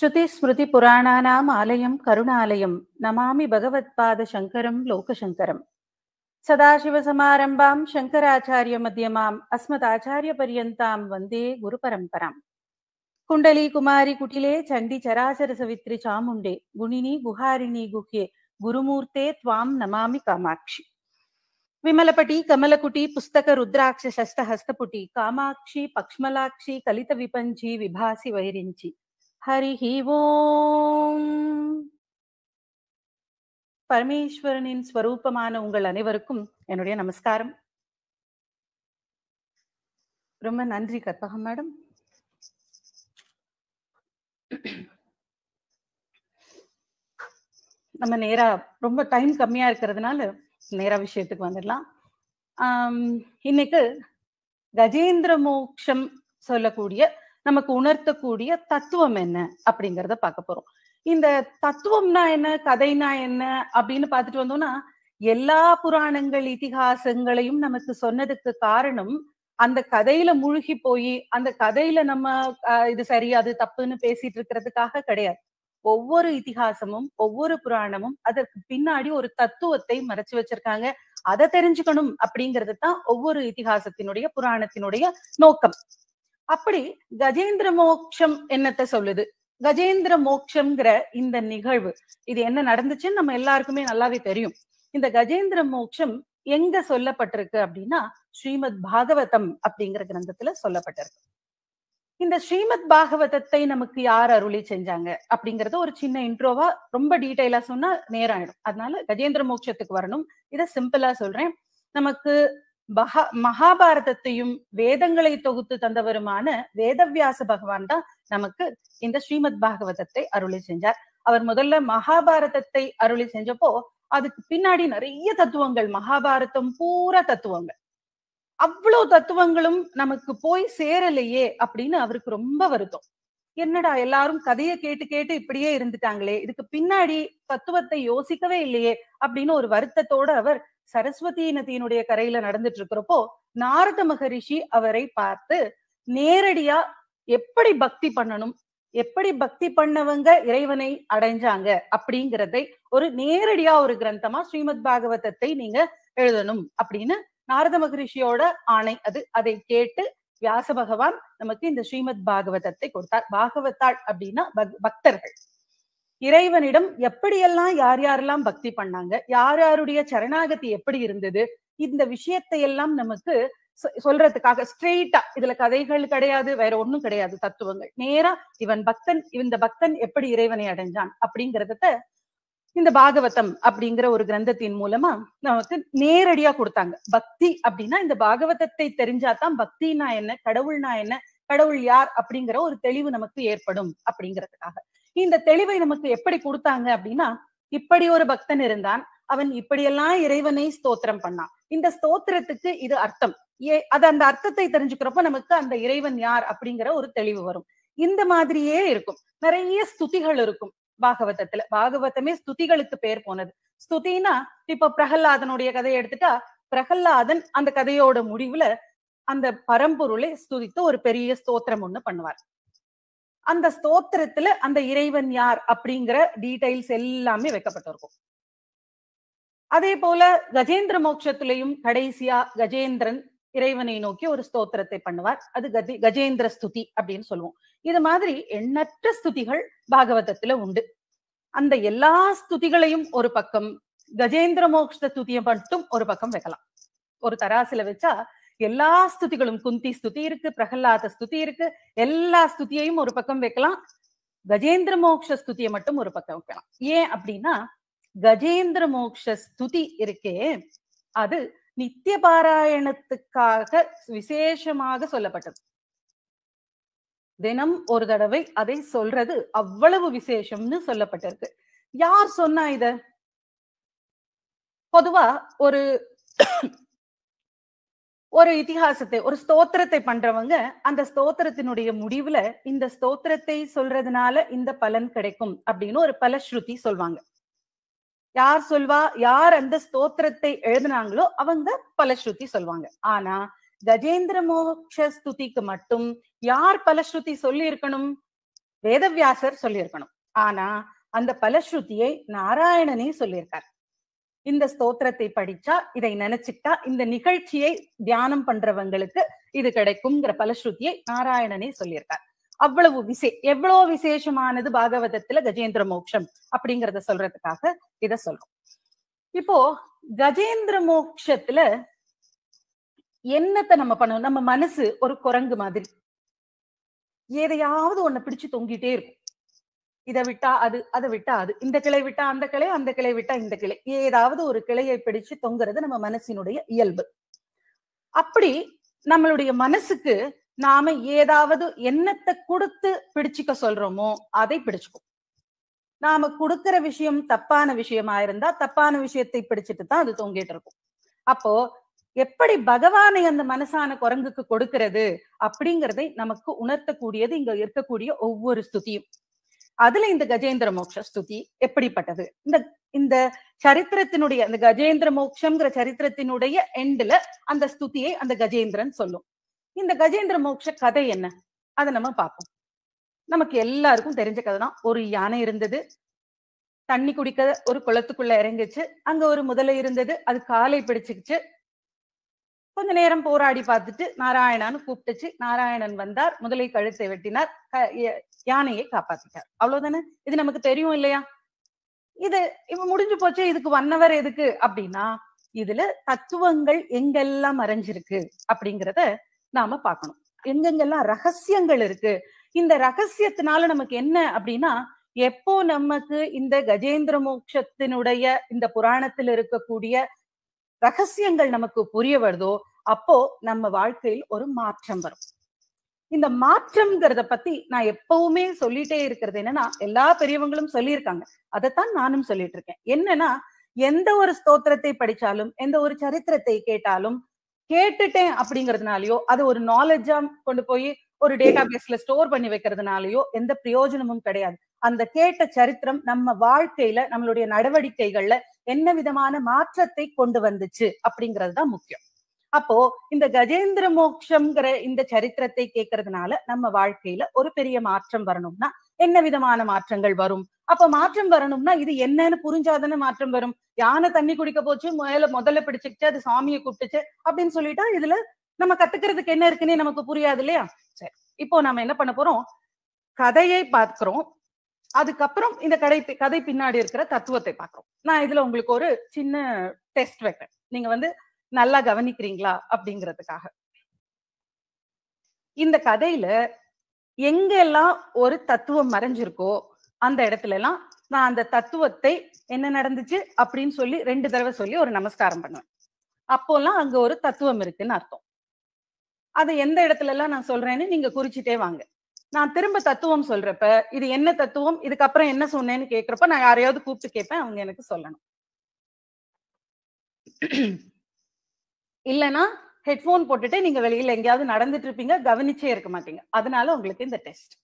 श्रुतिस्मृतिपुराणानाम् आलयं करुणालयं नमामि भगवत्पादशङ्करं लोकशङ्करम् सदाशिवसमारम्भां शङ्कराचार्यमध्यमाम् अस्मदाचार्यपर्यन्तां वन्दे गुरुपरम्पराम् कुण्डली कुमारि कुटिले चण्डि चराचरसवित्रि चामुण्डे गुणिनि गुहारिणि गुह्ये गुरुमूर्ते त्वां नमामि कामाक्षि विमलपटी कमलकुटी पुस्तक रुद्राक्ष शस्तहस्तपुटी कामाक्षि पक्ष्मलाक्षि कलितविपञ्ची विभासि वैरिञ्चि ஹரிஹ ஓம் பரமேஸ்வரனின் ஸ்வரூபமான உங்கள் அனைவருக்கும் என்னுடைய நமஸ்காரம் ரொம்ப நன்றி கற்பகம் மேடம் நம்ம நேரா ரொம்ப டைம் கம்மியா இருக்கிறதுனால நேரா விஷயத்துக்கு வந்துடலாம் ஆம், இன்னைக்கு கஜேந்திர மோக்ஷம் சொல்லக்கூடிய நமக்கு உணர்த்தக்கூடிய தத்துவம் என்ன அப்படிங்கறத பார்க்க போறோம் இந்த தத்துவம்னா என்ன கதைனா என்ன அப்படின்னு பார்த்துட்டு வந்தோம்னா எல்லா புராணங்கள் இதிகாசங்களையும் நமக்கு சொன்னதுக்கு காரணம் அந்த கதையில மூழ்கி போய் அந்த கதையில நம்ம அஹ், இது சரி அது தப்புன்னு பேசிட்டு இருக்கிறதுக்காக கிடையாது ஒவ்வொரு இதிகாசமும் ஒவ்வொரு புராணமும் அதற்கு பின்னாடி ஒரு தத்துவத்தை மறைச்சு வச்சிருக்காங்க அதை தெரிஞ்சுக்கணும் அப்படிங்கிறது தான் ஒவ்வொரு இதிகாசத்தினுடைய புராணத்தினுடைய நோக்கம் அப்படி கஜேந்திர மோக்ஷம் என்னத்த சொல்லுது கஜேந்திர மோக்ஷம்ங்கிற இந்த நிகழ்வு இது என்ன நடந்துச்சுன்னு நம்ம எல்லாருக்குமே நல்லாவே தெரியும் இந்த கஜேந்திர மோக்ஷம் எங்க சொல்லப்பட்டிருக்கு அப்படின்னா ஸ்ரீமத் பாகவதம் அப்படிங்கிற கிரந்தத்துல சொல்லப்பட்டிருக்கு இந்த ஸ்ரீமத் பாகவதத்தை நமக்கு யார் அருளி செஞ்சாங்க அப்படிங்கறது ஒரு சின்ன இன்ட்ரோவா ரொம்ப டீடைலா சொன்னா நேரம் ஆயிடும் அதனால கஜேந்திர மோட்சத்துக்கு வரணும் இதை சிம்பிளா சொல்றேன் நமக்கு பகா மகாபாரதத்தையும் வேதங்களை தொகுத்து தந்தவருமான வேதவியாச பகவான் தான் நமக்கு இந்த ஸ்ரீமத் பாகவதத்தை அருளி செஞ்சார் அவர் முதல்ல மகாபாரதத்தை அருளி செஞ்சப்போ அதுக்கு பின்னாடி நிறைய தத்துவங்கள் மகாபாரதம் பூரா தத்துவங்கள் அவ்வளவு தத்துவங்களும் நமக்கு போய் சேரலையே அப்படின்னு அவருக்கு ரொம்ப வருத்தம் என்னடா எல்லாரும் கதையை கேட்டு கேட்டு இப்படியே இருந்துட்டாங்களே இதுக்கு பின்னாடி தத்துவத்தை யோசிக்கவே இல்லையே அப்படின்னு ஒரு வருத்தத்தோட அவர் சரஸ்வதி நதியினுடைய கரையில நடந்துட்டு இருக்கிறப்போ நாரத மகரிஷி அவரை பார்த்து நேரடியா எப்படி பக்தி பண்ணணும் எப்படி பக்தி பண்ணவங்க இறைவனை அடைஞ்சாங்க அப்படிங்கிறதை ஒரு நேரடியா ஒரு கிரந்தமா ஸ்ரீமத் பாகவதத்தை நீங்க எழுதணும் அப்படின்னு நாரத மகரிஷியோட ஆணை அது அதை கேட்டு வியாச பகவான் நமக்கு இந்த ஸ்ரீமத் பாகவதத்தை கொடுத்தார் பாகவதாள் அப்படின்னா பக்- பக்தர்கள் இறைவனிடம் எப்படியெல்லாம் யார் யாரெல்லாம் பக்தி பண்ணாங்க யார் யாருடைய சரணாகதி எப்படி இருந்தது இந்த விஷயத்தை எல்லாம் நமக்கு சொ- சொல்றதுக்காக ஸ்ட்ரெயிட்டா இதுல கதைகள் கிடையாது வேற ஒண்ணும் கிடையாது தத்துவங்கள் நேரா இவன் பக்தன் இந்த பக்தன் எப்படி இறைவனை அடைஞ்சான் அப்படிங்கறத இந்த பாகவதம் அப்படிங்கிற ஒரு கிரந்தத்தின் மூலமா நமக்கு நேரடியா கொடுத்தாங்க பக்தி அப்படின்னா இந்த பாகவதத்தை தெரிஞ்சாதான் பக்தினா என்ன கடவுள்னா என்ன கடவுள் யார் அப்படிங்கிற ஒரு தெளிவு நமக்கு ஏற்படும் அப்படிங்கிறதுக்காக இந்த தெளிவை நமக்கு எப்படி கொடுத்தாங்க அப்படின்னா இப்படி ஒரு பக்தன் இருந்தான் அவன் இப்படியெல்லாம் இறைவனை ஸ்தோத்திரம் பண்ணான் இந்த ஸ்தோத்திரத்துக்கு இது அர்த்தம் ஏ அது அந்த அர்த்தத்தை தெரிஞ்சுக்கிறப்ப நமக்கு அந்த இறைவன் யார் அப்படிங்கிற ஒரு தெளிவு வரும் இந்த மாதிரியே இருக்கும் நிறைய ஸ்துதிகள் இருக்கும் பாகவதத்துல பாகவதமே ஸ்துதிகளுக்கு பேர் போனது ஸ்துதினா இப்ப பிரகல்லாதனுடைய கதையை எடுத்துட்டா பிரகல்லாதன் அந்த கதையோட முடிவுல அந்த பரம்பொருளை ஸ்துதித்து ஒரு பெரிய ஸ்தோத்திரம் ஒண்ணு பண்ணுவார் அந்த ஸ்தோத்திரத்துல அந்த இறைவன் யார் அப்படிங்கிற டீடைல்ஸ் எல்லாமே வைக்கப்பட்டிருக்கும் அதே போல கஜேந்திர மோட்சத்திலையும் கடைசியா கஜேந்திரன் இறைவனை நோக்கி ஒரு ஸ்தோத்திரத்தை பண்ணுவார் அது கதி கஜேந்திர ஸ்துதி அப்படின்னு சொல்லுவோம் இது மாதிரி எண்ணற்ற ஸ்துதிகள் பாகவதத்துல உண்டு அந்த எல்லா ஸ்துதிகளையும் ஒரு பக்கம் கஜேந்திர மோக்ஷ ஸ்துதியை மட்டும் ஒரு பக்கம் வைக்கலாம் ஒரு தராசுல வச்சா எல்லா ஸ்துதிகளும் குந்தி ஸ்துதி இருக்கு பிரகலாத ஸ்துதி இருக்கு எல்லா ஸ்துதியையும் ஒரு பக்கம் வைக்கலாம் கஜேந்திர மோக்ஷ ஸ்துதியை மட்டும் ஒரு பக்கம் வைக்கலாம் ஏன் அப்படின்னா கஜேந்திர மோக்ஷ ஸ்துதி இருக்கே அது நித்திய பாராயணத்துக்காக விசேஷமாக சொல்லப்பட்டது தினம் ஒரு தடவை அதை சொல்றது அவ்வளவு விசேஷம்னு சொல்லப்பட்டிருக்கு யார் சொன்னா இத பொதுவா ஒரு ஒரு இதிகாசத்தை ஒரு ஸ்தோத்திரத்தை பண்றவங்க அந்த ஸ்தோத்திரத்தினுடைய முடிவுல இந்த ஸ்தோத்திரத்தை சொல்றதுனால இந்த பலன் கிடைக்கும் அப்படின்னு ஒரு பலஸ்ருதி சொல்வாங்க யார் சொல்வா யார் அந்த ஸ்தோத்திரத்தை எழுதினாங்களோ அவங்க பலஸ்ருதி சொல்வாங்க ஆனா கஜேந்திர மோக்ஷ ஸ்துதிக்கு மட்டும் யார் பலஸ்ருதி சொல்லி இருக்கணும் வேதவியாசர் சொல்லியிருக்கணும் ஆனா அந்த பலஸ்ருதியை நாராயணனே சொல்லியிருக்கார் இந்த ஸ்தோத்திரத்தை படிச்சா இதை நினைச்சுட்டா இந்த நிகழ்ச்சியை தியானம் பண்றவங்களுக்கு இது கிடைக்கும்ங்கிற பலஸ்ருதியை நாராயணனே சொல்லியிருக்கார் அவ்வளவு விசே எவ்வளவு விசேஷமானது பாகவதத்துல கஜேந்திர மோட்சம் அப்படிங்கறத சொல்றதுக்காக இத சொல்றோம் இப்போ கஜேந்திர மோட்சத்துல என்னத்தை நம்ம பண்ணணும் நம்ம மனசு ஒரு குரங்கு மாதிரி எதையாவது ஒண்ண பிடிச்சு தொங்கிட்டே இருக்கும் இதை விட்டா அது அதை விட்டா அது இந்த கிளை விட்டா அந்த கிளை அந்த கிளை விட்டா இந்த கிளை ஏதாவது ஒரு கிளையை பிடிச்சு தொங்குறது நம்ம மனசினுடைய இயல்பு அப்படி நம்மளுடைய மனசுக்கு நாம ஏதாவது எண்ணத்தை கொடுத்து பிடிச்சுக்க சொல்றோமோ அதை பிடிச்சுக்கும் நாம கொடுக்கிற விஷயம் தப்பான விஷயமா இருந்தா தப்பான விஷயத்தை பிடிச்சிட்டு தான் அது தொங்கிட்டு இருக்கும் அப்போ எப்படி பகவானை அந்த மனசான குரங்குக்கு கொடுக்கிறது அப்படிங்கறதை நமக்கு உணர்த்தக்கூடியது இங்க இருக்கக்கூடிய ஒவ்வொரு ஸ்துதியும் அதுல இந்த கஜேந்திர மோட்ச ஸ்துதி எப்படிப்பட்டது இந்த இந்த சரித்திரத்தினுடைய அந்த கஜேந்திர மோட்சம்ங்கிற சரித்திரத்தினுடைய எண்டுல அந்த ஸ்துதியை அந்த கஜேந்திரன் சொல்லும் இந்த கஜேந்திர மோட்ச கதை என்ன அதை நம்ம பார்ப்போம் நமக்கு எல்லாருக்கும் தெரிஞ்ச கதை தான் ஒரு யானை இருந்தது தண்ணி குடிக்க ஒரு குளத்துக்குள்ள இறங்குச்சு அங்க ஒரு முதலை இருந்தது அது காலை பிடிச்சுக்கிச்சு கொஞ்ச நேரம் போராடி பார்த்துட்டு நாராயணான்னு கூப்பிட்டுச்சு நாராயணன் வந்தார் முதலை கழுத்தை வெட்டினார் யானையை காப்பாத்திட்டார் அவ்வளவுதானே இது நமக்கு தெரியும் இல்லையா இது இப்ப முடிஞ்சு போச்சு இதுக்கு வன்னவர் எதுக்கு அப்படின்னா இதுல தத்துவங்கள் எங்கெல்லாம் மறைஞ்சிருக்கு அப்படிங்கிறத நாம பார்க்கணும் எங்கெங்கெல்லாம் ரகசியங்கள் இருக்கு இந்த ரகசியத்தினால நமக்கு என்ன அப்படின்னா எப்போ நமக்கு இந்த கஜேந்திர மோட்சத்தினுடைய இந்த புராணத்தில் இருக்கக்கூடிய ரகசியங்கள் நமக்கு புரிய வருதோ அப்போ நம்ம வாழ்க்கையில் ஒரு மாற்றம் வரும் இந்த மாற்றம்ங்கிறத பத்தி நான் எப்பவுமே சொல்லிட்டே இருக்கிறது என்னன்னா எல்லா பெரியவங்களும் சொல்லியிருக்காங்க அதைத்தான் நானும் சொல்லிட்டு இருக்கேன் என்னன்னா எந்த ஒரு ஸ்தோத்திரத்தை படிச்சாலும் எந்த ஒரு சரித்திரத்தை கேட்டாலும் கேட்டுட்டேன் அப்படிங்கறதுனாலயோ அது ஒரு நாலேஜா கொண்டு போய் ஒரு டேட்டா பேஸ்ல ஸ்டோர் பண்ணி வைக்கிறதுனாலயோ எந்த பிரயோஜனமும் கிடையாது அந்த கேட்ட சரித்திரம் நம்ம வாழ்க்கையில நம்மளுடைய நடவடிக்கைகள்ல என்ன விதமான மாற்றத்தை கொண்டு வந்துச்சு அப்படிங்கிறது தான் முக்கியம் அப்போ இந்த கஜேந்திர மோக்ஷம்ங்கிற இந்த சரித்திரத்தை கேட்கறதுனால நம்ம வாழ்க்கையில ஒரு பெரிய மாற்றம் வரணும்னா என்ன விதமான மாற்றங்கள் வரும் அப்ப மாற்றம் வரணும்னா இது என்னன்னு புரிஞ்சாதானே மாற்றம் வரும் யானை தண்ணி குடிக்க போச்சு முதல்ல முதல்ல பிடிச்சுக்கிச்சு அது சாமியை கூப்பிட்டுச்சு அப்படின்னு சொல்லிட்டா இதுல நம்ம கத்துக்கிறதுக்கு என்ன இருக்குன்னே நமக்கு புரியாது இல்லையா சரி இப்போ நம்ம என்ன பண்ண போறோம் கதையை பார்க்கிறோம் அதுக்கப்புறம் இந்த கதை கதை பின்னாடி இருக்கிற தத்துவத்தை பார்க்கிறோம் நான் இதுல உங்களுக்கு ஒரு சின்ன டெஸ்ட் வைக்கிறேன் நீங்க வந்து நல்லா கவனிக்கிறீங்களா அப்படிங்கிறதுக்காக இந்த கதையில எங்கெல்லாம் ஒரு தத்துவம் மறைஞ்சிருக்கோ அந்த இடத்துல எல்லாம் நான் அந்த தத்துவத்தை என்ன நடந்துச்சு அப்படின்னு சொல்லி ரெண்டு தடவை சொல்லி ஒரு நமஸ்காரம் பண்ணுவேன் அப்போல்லாம் அங்க ஒரு தத்துவம் இருக்குன்னு அர்த்தம் அது எந்த இடத்துல எல்லாம் நான் சொல்றேன்னு நீங்க குறிச்சிட்டே வாங்க நான் திரும்ப தத்துவம் சொல்றப்ப இது என்ன தத்துவம் இதுக்கப்புறம் என்ன சொன்னேன்னு கேக்குறப்ப நான் யாரையாவது கூப்பிட்டு கேட்பேன் அவங்க எனக்கு சொல்லணும் இல்லைன்னா ஹெட்போன் போட்டுட்டு நீங்க வெளியில எங்கேயாவது நடந்துட்டு இருப்பீங்க கவனிச்சே இருக்க மாட்டீங்க அதனால உங்களுக்கு இந்த டெஸ்ட்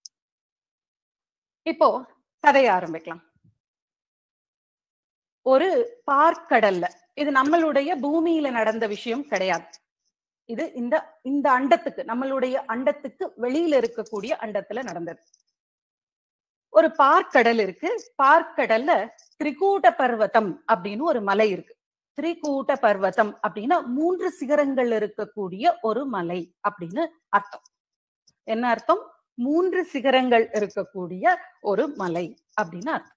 இப்போ கதைய ஆரம்பிக்கலாம் ஒரு பார்க்கடல்ல இது நம்மளுடைய பூமியில நடந்த விஷயம் கிடையாது இது இந்த இந்த அண்டத்துக்கு நம்மளுடைய அண்டத்துக்கு வெளியில இருக்கக்கூடிய அண்டத்துல நடந்தது ஒரு பார்க்கடல் இருக்கு பார்க்கடல்ல திரிகூட்ட பர்வதம் அப்படின்னு ஒரு மலை இருக்கு திரிகூட்ட பர்வதம் அப்படின்னா மூன்று சிகரங்கள் இருக்கக்கூடிய ஒரு மலை அப்படின்னு அர்த்தம் என்ன அர்த்தம் மூன்று சிகரங்கள் இருக்கக்கூடிய ஒரு மலை அப்படின்னு அர்த்தம்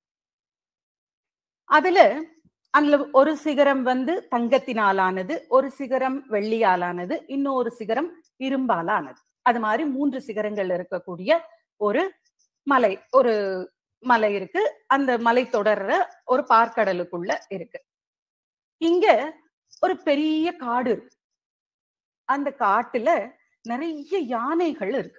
அதுல அதுல ஒரு சிகரம் வந்து தங்கத்தினாலானது ஒரு சிகரம் வெள்ளியாலானது இன்னொரு சிகரம் இரும்பாலானது அது மாதிரி மூன்று சிகரங்கள் இருக்கக்கூடிய ஒரு மலை ஒரு மலை இருக்கு அந்த மலை தொடர்ற ஒரு பார்க்கடலுக்குள்ள இருக்கு இங்க ஒரு பெரிய காடு இருக்கு அந்த காட்டுல நிறைய யானைகள் இருக்கு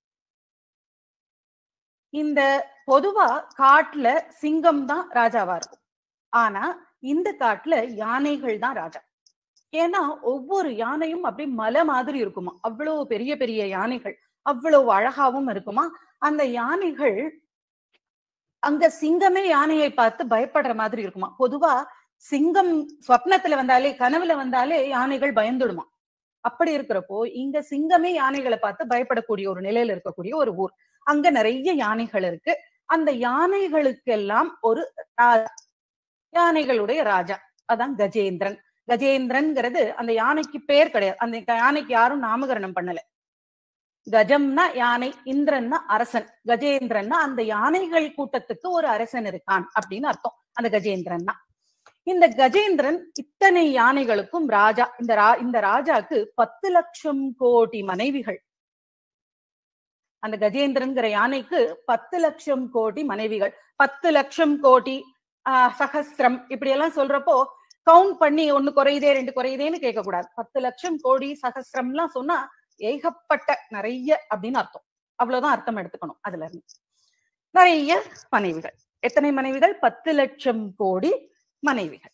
இந்த பொதுவா காட்டுல சிங்கம் தான் ராஜாவா இருக்கும் ஆனா இந்த காட்டுல யானைகள் தான் ராஜா ஏன்னா ஒவ்வொரு யானையும் அப்படியே மலை மாதிரி இருக்குமா அவ்வளவு பெரிய பெரிய யானைகள் அவ்வளவு அழகாவும் இருக்குமா அந்த யானைகள் அங்க சிங்கமே யானையை பார்த்து பயப்படுற மாதிரி இருக்குமா பொதுவா சிங்கம் ஸ்வப்னத்துல வந்தாலே கனவுல வந்தாலே யானைகள் பயந்துடுமா அப்படி இருக்கிறப்போ இங்க சிங்கமே யானைகளை பார்த்து பயப்படக்கூடிய ஒரு நிலையில இருக்கக்கூடிய ஒரு ஊர் அங்க நிறைய யானைகள் இருக்கு அந்த யானைகளுக்கெல்லாம் ஒரு ரா- யானைகளுடைய ராஜா அதான் கஜேந்திரன் கஜேந்திரன்ங்கிறது அந்த யானைக்கு பேர் கிடையாது அந்த யானைக்கு யாரும் நாமகரணம் பண்ணல கஜம்னா யானை இந்திரன்னா அரசன் கஜேந்திரன்னா அந்த யானைகள் கூட்டத்துக்கு ஒரு அரசன் இருக்கான் அப்படின்னு அர்த்தம் அந்த கஜேந்திரன்னா இந்த கஜேந்திரன் இத்தனை யானைகளுக்கும் ராஜா இந்த ரா இந்த ராஜாக்கு பத்து லட்சம் கோடி மனைவிகள் அந்த கஜேந்திரன்கிற யானைக்கு பத்து லட்சம் கோடி மனைவிகள் பத்து லட்சம் கோடி ஆஹ் சகஸ்ரம் இப்படி எல்லாம் சொல்றப்போ கவுண்ட் பண்ணி ஒண்ணு குறையுதே ரெண்டு குறையுதேன்னு கேட்க கூடாது பத்து லட்சம் கோடி சகஸ்ரம்லாம் சொன்னா ஏகப்பட்ட நிறைய அப்படின்னு அர்த்தம் அவ்வளவுதான் அர்த்தம் எடுத்துக்கணும் அதுல இருந்து நிறைய மனைவிகள் எத்தனை மனைவிகள் பத்து லட்சம் கோடி மனைவிகள்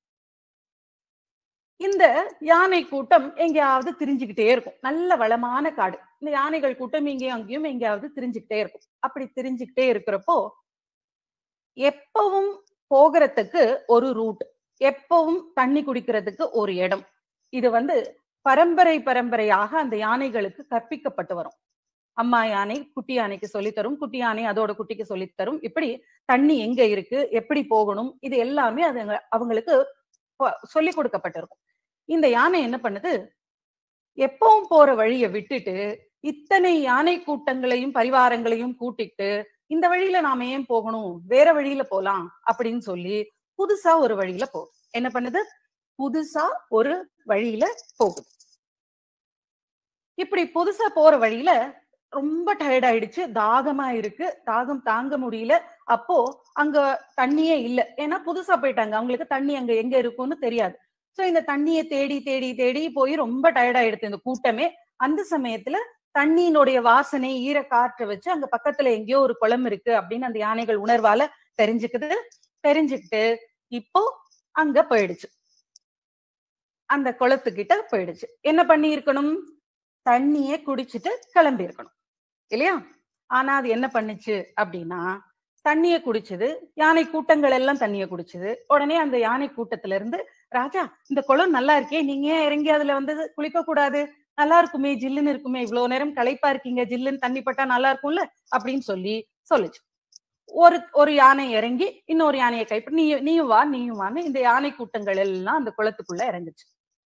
இந்த யானை கூட்டம் எங்கேயாவது திரிஞ்சுக்கிட்டே இருக்கும் நல்ல வளமான காடு இந்த யானைகள் கூட்டம் இங்கேயும் அங்கேயும் எங்கேயாவது திரிஞ்சுக்கிட்டே இருக்கும் அப்படி திரிஞ்சுக்கிட்டே இருக்கிறப்போ எப்பவும் போகிறதுக்கு ஒரு ரூட் எப்பவும் தண்ணி குடிக்கிறதுக்கு ஒரு இடம் இது வந்து பரம்பரை பரம்பரையாக அந்த யானைகளுக்கு கற்பிக்கப்பட்டு வரும் அம்மா யானை குட்டி யானைக்கு சொல்லித்தரும் குட்டி யானை அதோட குட்டிக்கு சொல்லித்தரும் இப்படி தண்ணி எங்க இருக்கு எப்படி போகணும் இது எல்லாமே அது அவங்களுக்கு சொல்லி கொடுக்கப்பட்டிருக்கும் இந்த யானை என்ன பண்ணுது எப்பவும் போற வழியை விட்டுட்டு இத்தனை யானை கூட்டங்களையும் பரிவாரங்களையும் கூட்டிட்டு இந்த வழியில நாம ஏன் போகணும் வேற வழியில போலாம் அப்படின்னு சொல்லி புதுசா ஒரு வழியில போகுது என்ன பண்ணுது புதுசா ஒரு வழியில போகுது இப்படி புதுசா போற வழியில ரொம்ப டயர்ட் ஆயிடுச்சு தாகமா இருக்கு தாகம் தாங்க முடியல அப்போ அங்க தண்ணியே இல்ல ஏன்னா புதுசா போயிட்டாங்க அவங்களுக்கு தண்ணி அங்க எங்க இருக்கும்னு தெரியாது சோ இந்த தண்ணியை தேடி தேடி தேடி போய் ரொம்ப டயர்ட் ஆயிடுது இந்த கூட்டமே அந்த சமயத்துல தண்ணியினுடைய வாசனை ஈர காற்றை வச்சு அங்க பக்கத்துல எங்கேயோ ஒரு குளம் இருக்கு அப்படின்னு அந்த யானைகள் உணர்வால தெரிஞ்சுக்குது தெரிஞ்சுக்கிட்டு இப்போ அங்க போயிடுச்சு அந்த குளத்துக்கிட்ட போயிடுச்சு என்ன பண்ணி இருக்கணும் தண்ணிய குடிச்சிட்டு கிளம்பி இருக்கணும் இல்லையா ஆனா அது என்ன பண்ணுச்சு அப்படின்னா தண்ணிய குடிச்சது யானை கூட்டங்கள் எல்லாம் தண்ணிய குடிச்சது உடனே அந்த யானை கூட்டத்துல இருந்து ராஜா இந்த குளம் நல்லா இருக்கே நீங்க ஏன் இறங்கி அதுல வந்து குளிக்க கூடாது நல்லா இருக்குமே ஜில்லுன்னு இருக்குமே இவ்வளவு நேரம் களைப்பா இருக்கீங்க ஜில்லுன்னு தண்ணி பட்டா நல்லா இருக்கும்ல அப்படின்னு சொல்லி சொல்லுச்சு ஒரு ஒரு யானை இறங்கி இன்னொரு யானையை கைப்பற்றி நீ நீயும் வா நீயும் வான்னு இந்த யானை கூட்டங்கள் எல்லாம் அந்த குளத்துக்குள்ள இறங்குச்சு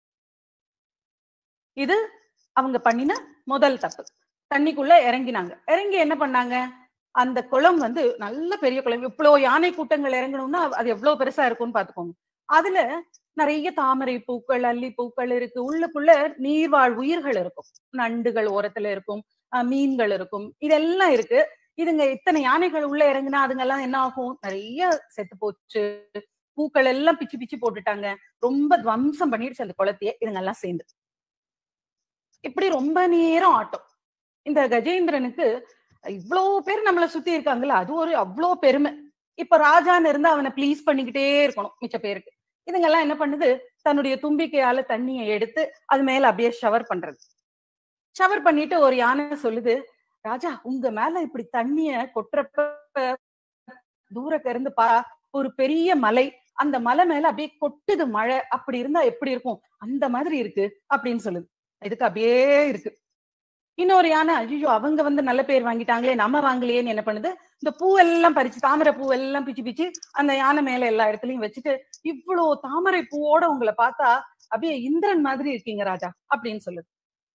இது அவங்க பண்ணின முதல் தப்பு தண்ணிக்குள்ள இறங்கினாங்க இறங்கி என்ன பண்ணாங்க அந்த குளம் வந்து நல்ல பெரிய குளம் இவ்வளவு யானை கூட்டங்கள் இறங்கணும்னா அது எவ்வளவு பெருசா இருக்கும்னு பாத்துக்கோங்க அதுல நிறைய தாமரை பூக்கள் அல்லி பூக்கள் இருக்கு உள்ளுக்குள்ள நீர்வாழ் உயிர்கள் இருக்கும் நண்டுகள் ஓரத்துல இருக்கும் மீன்கள் இருக்கும் இதெல்லாம் இருக்கு இதுங்க இத்தனை யானைகள் உள்ள இறங்குனா அதுங்கெல்லாம் என்ன ஆகும் நிறைய செத்து போச்சு பூக்கள் எல்லாம் பிச்சு பிச்சு போட்டுட்டாங்க ரொம்ப துவம்சம் பண்ணிடுச்சு அந்த குளத்தையே இதுங்கெல்லாம் சேர்ந்து இப்படி ரொம்ப நேரம் ஆட்டம் இந்த கஜேந்திரனுக்கு இவ்வளவு பேர் நம்மளை சுத்தி இருக்காங்கல்ல அது ஒரு அவ்வளோ பெருமை இப்ப ராஜான்னு இருந்து அவனை ப்ளீஸ் பண்ணிக்கிட்டே இருக்கணும் மிச்ச பேருக்கு இதுங்கெல்லாம் என்ன பண்ணுது தன்னுடைய தும்பிக்கையால தண்ணியை எடுத்து அது மேல அப்படியே ஷவர் பண்றது ஷவர் பண்ணிட்டு ஒரு யானை சொல்லுது ராஜா உங்க மேல இப்படி தண்ணிய கொட்டுறப்ப தூரக்க இருந்து பா ஒரு பெரிய மலை அந்த மலை மேல அப்படியே கொட்டுது மழை அப்படி இருந்தா எப்படி இருக்கும் அந்த மாதிரி இருக்கு அப்படின்னு சொல்லுது இதுக்கு அப்படியே இருக்கு இன்னொரு யானை ஐயோ அவங்க வந்து நல்ல பேர் வாங்கிட்டாங்களே நம்ம வாங்கலையேன்னு என்ன பண்ணுது இந்த பூவெல்லாம் பறிச்சு தாமரை பூவெல்லாம் பிச்சு பிச்சு அந்த யானை மேல எல்லா இடத்துலயும் வச்சுட்டு இவ்வளவு தாமரை பூவோட உங்களை பார்த்தா அப்படியே இந்திரன் மாதிரி இருக்கீங்க ராஜா அப்படின்னு சொல்லுது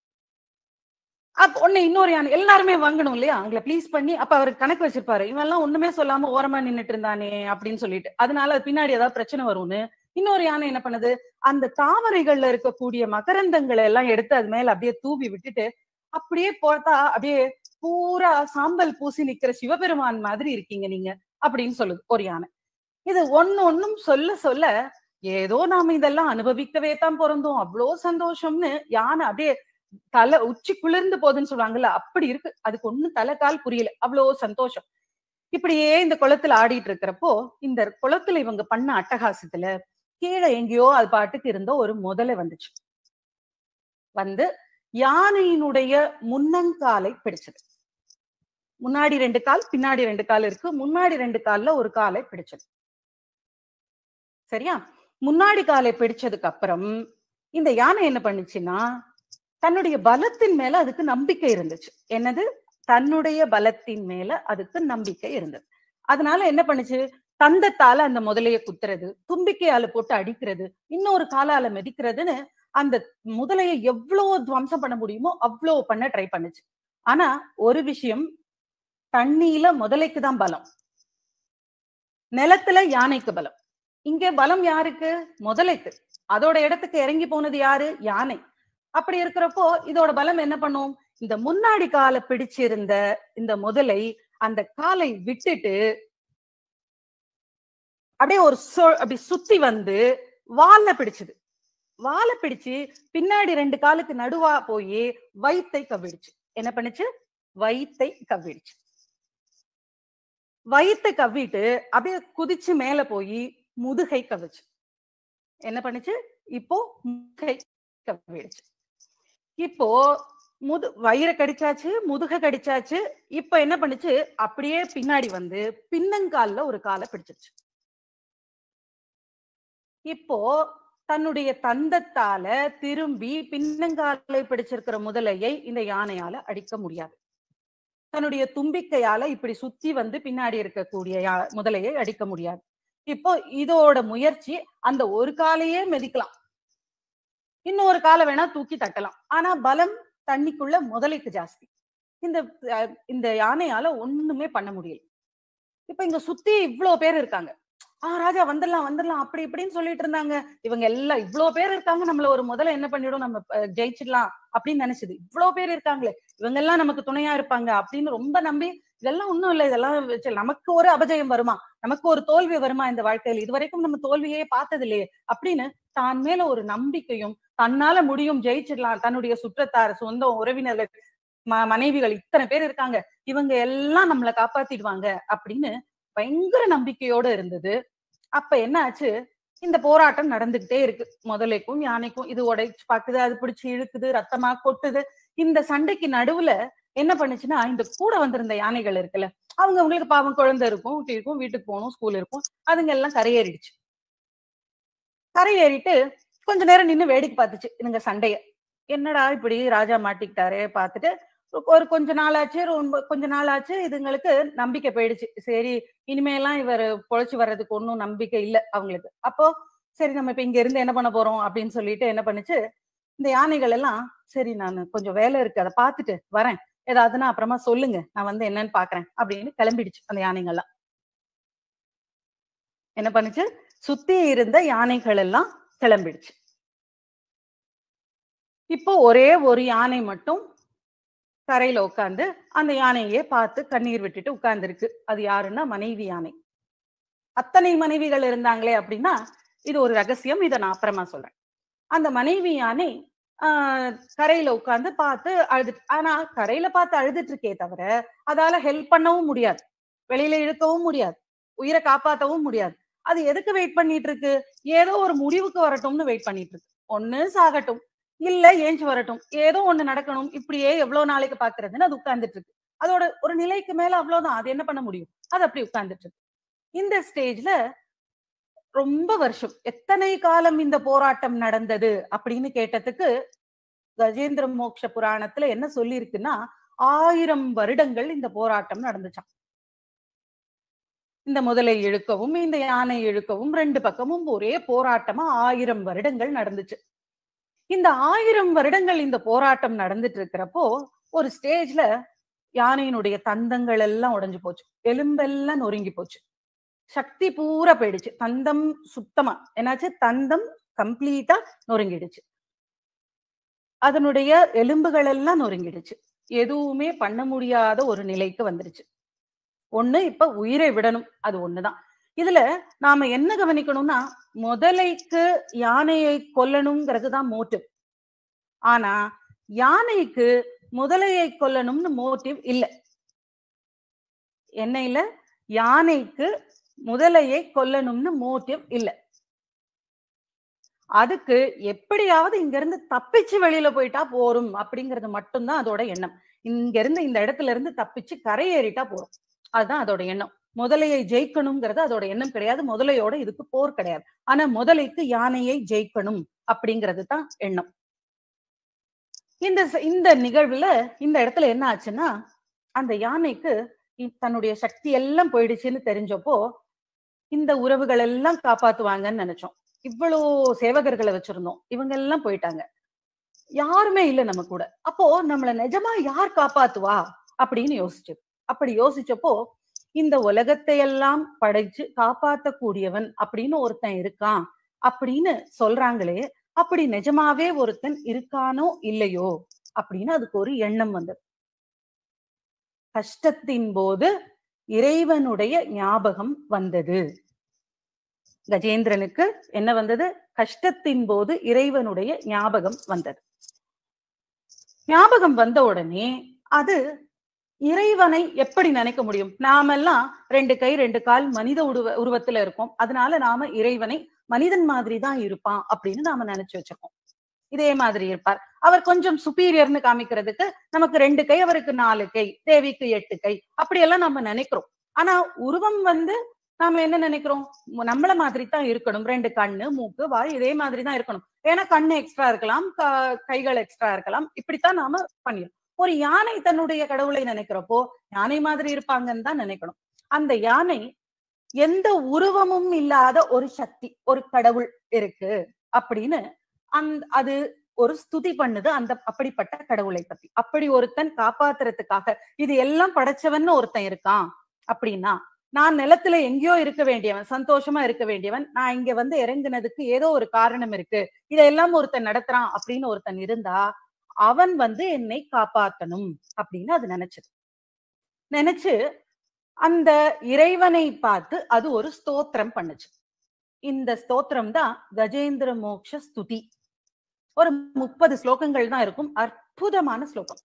அப்ப ஒண்ணு இன்னொரு யானை எல்லாருமே வாங்கணும் இல்லையா அவங்களை ப்ளீஸ் பண்ணி அப்ப அவர் கணக்கு வச்சிருப்பாரு இவன் எல்லாம் ஒண்ணுமே சொல்லாம ஓரமா நின்னுட்டு இருந்தானே அப்படின்னு சொல்லிட்டு அதனால பின்னாடி ஏதாவது பிரச்சனை வரும்னு இன்னொரு யானை என்ன பண்ணுது அந்த தாமரைகள்ல இருக்கக்கூடிய மகரந்தங்களை எல்லாம் எடுத்து அது மேல அப்படியே தூவி விட்டுட்டு அப்படியே பார்த்தா அப்படியே பூரா சாம்பல் பூசி நிக்கிற சிவபெருமான் மாதிரி இருக்கீங்க நீங்க அப்படின்னு சொல்லுது ஒரு யானை இது ஒன்னு ஒன்னும் சொல்ல சொல்ல ஏதோ நாம இதெல்லாம் அனுபவிக்கவே தான் பிறந்தோம் அவ்வளோ சந்தோஷம்னு யானை அப்படியே தலை உச்சி குளிர்ந்து போகுதுன்னு சொல்லுவாங்கல்ல அப்படி இருக்கு அதுக்கு ஒண்ணும் தலை கால் புரியல அவ்வளோ சந்தோஷம் இப்படியே இந்த குளத்துல ஆடிட்டு இருக்கிறப்போ இந்த குளத்துல இவங்க பண்ண அட்டகாசத்துல கீழே எங்கேயோ அது பாட்டுக்கு இருந்த ஒரு முதலை வந்துச்சு வந்து யானையினுடைய முன்னங்காலை பிடிச்சது முன்னாடி ரெண்டு கால் பின்னாடி ரெண்டு கால் இருக்கு முன்னாடி ரெண்டு கால்ல ஒரு காலை பிடிச்சது சரியா முன்னாடி காலை பிடிச்சதுக்கு அப்புறம் இந்த யானை என்ன பண்ணுச்சுன்னா தன்னுடைய பலத்தின் மேல அதுக்கு நம்பிக்கை இருந்துச்சு என்னது தன்னுடைய பலத்தின் மேல அதுக்கு நம்பிக்கை இருந்தது அதனால என்ன பண்ணுச்சு தந்தத்தால அந்த முதலைய குத்துறது தும்பிக்கையால போட்டு அடிக்கிறது இன்னொரு காலால மிதிக்கிறதுன்னு அந்த முதலைய எவ்வளவு துவம்சம் பண்ண முடியுமோ அவ்வளவு பண்ண ட்ரை பண்ணுச்சு ஆனா ஒரு விஷயம் தண்ணியில முதலைக்கு தான் பலம் நிலத்துல யானைக்கு பலம் இங்க பலம் யாருக்கு முதலைக்கு அதோட இடத்துக்கு இறங்கி போனது யாரு யானை அப்படி இருக்கிறப்போ இதோட பலம் என்ன பண்ணும் இந்த முன்னாடி காலை பிடிச்சிருந்த இந்த முதலை அந்த காலை விட்டுட்டு அப்படியே ஒரு சொ அப்படி சுத்தி வந்து வால்ல பிடிச்சது வாலை பிடிச்சு பின்னாடி ரெண்டு காலுக்கு நடுவா போய் வயித்தை கவ்விடுச்சு என்ன பண்ணுச்சு வயித்தை கவ்விடுச்சு வயித்தை கவ்விட்டு அப்படியே குதிச்சு மேல போய் முதுகை கவிச்சு என்ன பண்ணுச்சு இப்போ முதுகை கவ்விடுச்சு இப்போ முது வயிறை கடிச்சாச்சு முதுக கடிச்சாச்சு இப்ப என்ன பண்ணுச்சு அப்படியே பின்னாடி வந்து பின்னங்கால்ல ஒரு காலை பிடிச்சிருச்சு இப்போ தன்னுடைய தந்தத்தால திரும்பி பின்னங்காலை பிடிச்சிருக்கிற முதலையை இந்த யானையால அடிக்க முடியாது தன்னுடைய தும்பிக்கையால இப்படி சுத்தி வந்து பின்னாடி இருக்கக்கூடிய யா- முதலையை அடிக்க முடியாது இப்போ இதோட முயற்சி அந்த ஒரு காலையே மிதிக்கலாம் இன்னொரு காலை வேணா தூக்கி தட்டலாம் ஆனா பலம் தண்ணிக்குள்ள முதலைக்கு ஜாஸ்தி இந்த அஹ், இந்த யானையால ஒண்ணுமே பண்ண முடியல இப்ப இங்க சுத்தி இவ்ளோ பேர் இருக்காங்க ஆ ராஜா வந்துடலாம் வந்துடலாம் அப்படி இப்படின்னு சொல்லிட்டு இருந்தாங்க இவங்க எல்லாம் இவ்ளோ பேர் இருக்காங்க நம்மள ஒரு முதல்ல என்ன பண்ணிடும் நம்ம அஹ், ஜெயிச்சிடலாம் அப்படின்னு நினைச்சது இவ்ளோ பேர் இருக்காங்களே இவங்க எல்லாம் நமக்கு துணையா இருப்பாங்க அப்படின்னு ரொம்ப நம்பி இதெல்லாம் ஒண்ணும் இல்ல இதெல்லாம் வச்சு நமக்கு ஒரு அபஜயம் வருமா நமக்கு ஒரு தோல்வி வருமா இந்த வாழ்க்கையில இதுவரைக்கும் நம்ம தோல்வியே பார்த்தது இல்லையே அப்படின்னு தான் மேல ஒரு நம்பிக்கையும் தன்னால முடியும் ஜெயிச்சிடலாம் தன்னுடைய சுற்றத்தார் சொந்த உறவினர்கள் ம- மனைவிகள் இத்தனை பேர் இருக்காங்க இவங்க எல்லாம் நம்மளை காப்பாத்திடுவாங்க அப்படின்னு பயங்கர நம்பிக்கையோட இருந்தது அப்ப என்ன ஆச்சு இந்த போராட்டம் நடந்துகிட்டே இருக்கு முதலைக்கும் யானைக்கும் இது உடைச்சு பாக்குது அது பிடிச்சு இழுக்குது ரத்தமா கொட்டுது இந்த சண்டைக்கு நடுவுல என்ன பண்ணுச்சுன்னா இந்த கூட வந்திருந்த யானைகள் இருக்குல்ல அவங்க அவங்களுக்கு பாவம் குழந்தை இருக்கும் ஊட்டி இருக்கும் வீட்டுக்கு போகணும் ஸ்கூல் இருக்கும் அதுங்க எல்லாம் கரையேறிடுச்சு கரையேறிட்டு கொஞ்ச நேரம் நின்னு வேடிக்கை பார்த்துச்சு இதுங்க சண்டைய என்னடா இப்படி ராஜா மாட்டிக்கிட்டாரே பார்த்துட்டு ஒரு கொஞ்ச நாளாச்சு ரொம்ப கொஞ்ச நாளாச்சு இதுங்களுக்கு நம்பிக்கை போயிடுச்சு சரி இனிமேலாம் இவர் பொழைச்சு வர்றதுக்கு ஒன்றும் நம்பிக்கை இல்லை அவங்களுக்கு அப்போ சரி நம்ம இப்ப இங்க இருந்து என்ன பண்ண போறோம் அப்படின்னு சொல்லிட்டு என்ன பண்ணுச்சு இந்த யானைகள் எல்லாம் சரி நான் கொஞ்சம் வேலை இருக்கு அதை பார்த்துட்டு வரேன் ஏதாவதுன்னா அப்புறமா சொல்லுங்க நான் வந்து என்னன்னு பாக்குறேன் அப்படின்னு கிளம்பிடுச்சு அந்த யானைகள்லாம் என்ன பண்ணுச்சு சுத்தி இருந்த யானைகள் எல்லாம் கிளம்பிடுச்சு இப்போ ஒரே ஒரு யானை மட்டும் கரையில உட்கார்ந்து அந்த யானையே பார்த்து கண்ணீர் விட்டுட்டு உட்கார்ந்துருக்கு அது யாருன்னா மனைவி யானை அத்தனை மனைவிகள் இருந்தாங்களே அப்படின்னா இது ஒரு ரகசியம் இதை நான் அப்புறமா சொல்றேன் அந்த மனைவி யானை ஆஹ் கரையில உட்கார்ந்து பார்த்து அழுது ஆனா கரையில பார்த்து அழுதுட்டு இருக்கே தவிர அதால ஹெல்ப் பண்ணவும் முடியாது வெளியில இழுக்கவும் முடியாது உயிரை காப்பாத்தவும் முடியாது அது எதுக்கு வெயிட் பண்ணிட்டு இருக்கு ஏதோ ஒரு முடிவுக்கு வரட்டும்னு வெயிட் பண்ணிட்டு இருக்கு ஒண்ணு சாகட்டும் இல்ல ஏஞ்சி வரட்டும் ஏதோ ஒண்ணு நடக்கணும் இப்படியே எவ்வளவு நாளைக்கு பாக்குறதுன்னு அது உட்கார்ந்துட்டு இருக்கு அதோட ஒரு நிலைக்கு மேல அவ்வளவுதான் அது என்ன பண்ண முடியும் அது அப்படி உட்கார்ந்துட்டு இருக்கு இந்த ஸ்டேஜ்ல ரொம்ப வருஷம் எத்தனை காலம் இந்த போராட்டம் நடந்தது அப்படின்னு கேட்டதுக்கு கஜேந்திர மோக்ஷ புராணத்துல என்ன சொல்லியிருக்குன்னா ஆயிரம் வருடங்கள் இந்த போராட்டம் நடந்துச்சாம் இந்த முதலை இழுக்கவும் இந்த யானை இழுக்கவும் ரெண்டு பக்கமும் ஒரே போராட்டமா ஆயிரம் வருடங்கள் நடந்துச்சு இந்த ஆயிரம் வருடங்கள் இந்த போராட்டம் நடந்துட்டு இருக்கிறப்போ ஒரு ஸ்டேஜ்ல யானையினுடைய தந்தங்கள் எல்லாம் உடைஞ்சு போச்சு எலும்பெல்லாம் நொறுங்கி போச்சு சக்தி பூரா போயிடுச்சு தந்தம் சுத்தமா என்னாச்சு தந்தம் கம்ப்ளீட்டா நொறுங்கிடுச்சு அதனுடைய எலும்புகள் எல்லாம் நொறுங்கிடுச்சு எதுவுமே பண்ண முடியாத ஒரு நிலைக்கு வந்துருச்சு ஒண்ணு இப்ப உயிரை விடணும் அது ஒண்ணுதான் இதுல நாம என்ன கவனிக்கணும்னா முதலைக்கு யானையை கொல்லணுங்கிறது தான் மோட்டிவ் ஆனா யானைக்கு முதலையை கொல்லணும்னு மோட்டிவ் இல்ல என்ன இல்ல யானைக்கு முதலையை கொல்லணும்னு மோட்டிவ் இல்ல அதுக்கு எப்படியாவது இங்க இருந்து தப்பிச்சு வெளியில போயிட்டா போரும் அப்படிங்கிறது மட்டும்தான் அதோட எண்ணம் இங்க இருந்து இந்த இடத்துல இருந்து தப்பிச்சு கரையேறிட்டா போறோம் அதுதான் அதோட எண்ணம் முதலையை ஜெயிக்கணுங்கிறது அதோட எண்ணம் கிடையாது முதலையோட இதுக்கு போர் கிடையாது ஆனா முதலைக்கு யானையை ஜெயிக்கணும் அப்படிங்கிறது தான் எண்ணம் இந்த ச- இந்த நிகழ்வுல இந்த இடத்துல என்ன ஆச்சுன்னா அந்த யானைக்கு இ- தன்னுடைய சக்தி எல்லாம் போயிடுச்சுன்னு தெரிஞ்சப்போ இந்த உறவுகள் எல்லாம் காப்பாத்துவாங்கன்னு நினைச்சோம் இவ்வளோ சேவகர்களை வச்சிருந்தோம் இவங்க எல்லாம் போயிட்டாங்க யாருமே இல்ல நம்ம கூட அப்போ நம்மள நிஜமா யார் காப்பாத்துவா அப்படின்னு யோசிச்சு அப்படி யோசிச்சப்போ இந்த உலகத்தை எல்லாம் படைச்சு காப்பாத்தக்கூடியவன் அப்படின்னு ஒருத்தன் இருக்கான் அப்படின்னு சொல்றாங்களே அப்படி நிஜமாவே ஒருத்தன் இருக்கானோ இல்லையோ அப்படின்னு அதுக்கு ஒரு எண்ணம் வந்தது கஷ்டத்தின் போது இறைவனுடைய ஞாபகம் வந்தது கஜேந்திரனுக்கு என்ன வந்தது கஷ்டத்தின் போது இறைவனுடைய ஞாபகம் வந்தது ஞாபகம் வந்த உடனே அது இறைவனை எப்படி நினைக்க முடியும் நாமெல்லாம் ரெண்டு கை ரெண்டு கால் மனித உருவ உருவத்துல இருக்கோம் அதனால நாம இறைவனை மனிதன் மாதிரி தான் இருப்பான் அப்படின்னு நாம நினைச்சு வச்சிருக்கோம் இதே மாதிரி இருப்பார் அவர் கொஞ்சம் சுப்பீரியர்னு காமிக்கிறதுக்கு நமக்கு ரெண்டு கை அவருக்கு நாலு கை தேவிக்கு எட்டு கை அப்படியெல்லாம் நம்ம நினைக்கிறோம் ஆனா உருவம் வந்து நாம என்ன நினைக்கிறோம் மு- நம்மள மாதிரி தான் இருக்கணும் ரெண்டு கண்ணு மூக்கு வாய் இதே மாதிரி தான் இருக்கணும் ஏன்னா கண்ணு எக்ஸ்ட்ரா இருக்கலாம் க- கைகள் எக்ஸ்ட்ரா இருக்கலாம் இப்படித்தான் நாம பண்ணிருக்கோம் ஒரு யானை தன்னுடைய கடவுளை நினைக்கிறப்போ யானை மாதிரி இருப்பாங்கன்னு தான் நினைக்கணும் அந்த யானை எந்த உருவமும் இல்லாத ஒரு சக்தி ஒரு கடவுள் இருக்கு அப்படின்னு அந்த அது ஒரு ஸ்துதி பண்ணுது அந்த அப்படிப்பட்ட கடவுளை பத்தி அப்படி ஒருத்தன் காப்பாத்துறதுக்காக இது எல்லாம் படைச்சவன்னு ஒருத்தன் இருக்கான் அப்படின்னா நான் நிலத்துல எங்கேயோ இருக்க வேண்டியவன் சந்தோஷமா இருக்க வேண்டியவன் நான் இங்க வந்து இறங்குனதுக்கு ஏதோ ஒரு காரணம் இருக்கு இதெல்லாம் ஒருத்தன் நடத்துறான் அப்படின்னு ஒருத்தன் இருந்தா அவன் வந்து என்னை காப்பாத்தணும் அப்படின்னு அது நினைச்சது நினைச்சு அந்த இறைவனை பார்த்து அது ஒரு ஸ்தோத்திரம் பண்ணுச்சு இந்த ஸ்தோத்திரம் தான் கஜேந்திர மோக்ஷ ஸ்துதி ஒரு முப்பது ஸ்லோகங்கள் தான் இருக்கும் அற்புதமான ஸ்லோகம்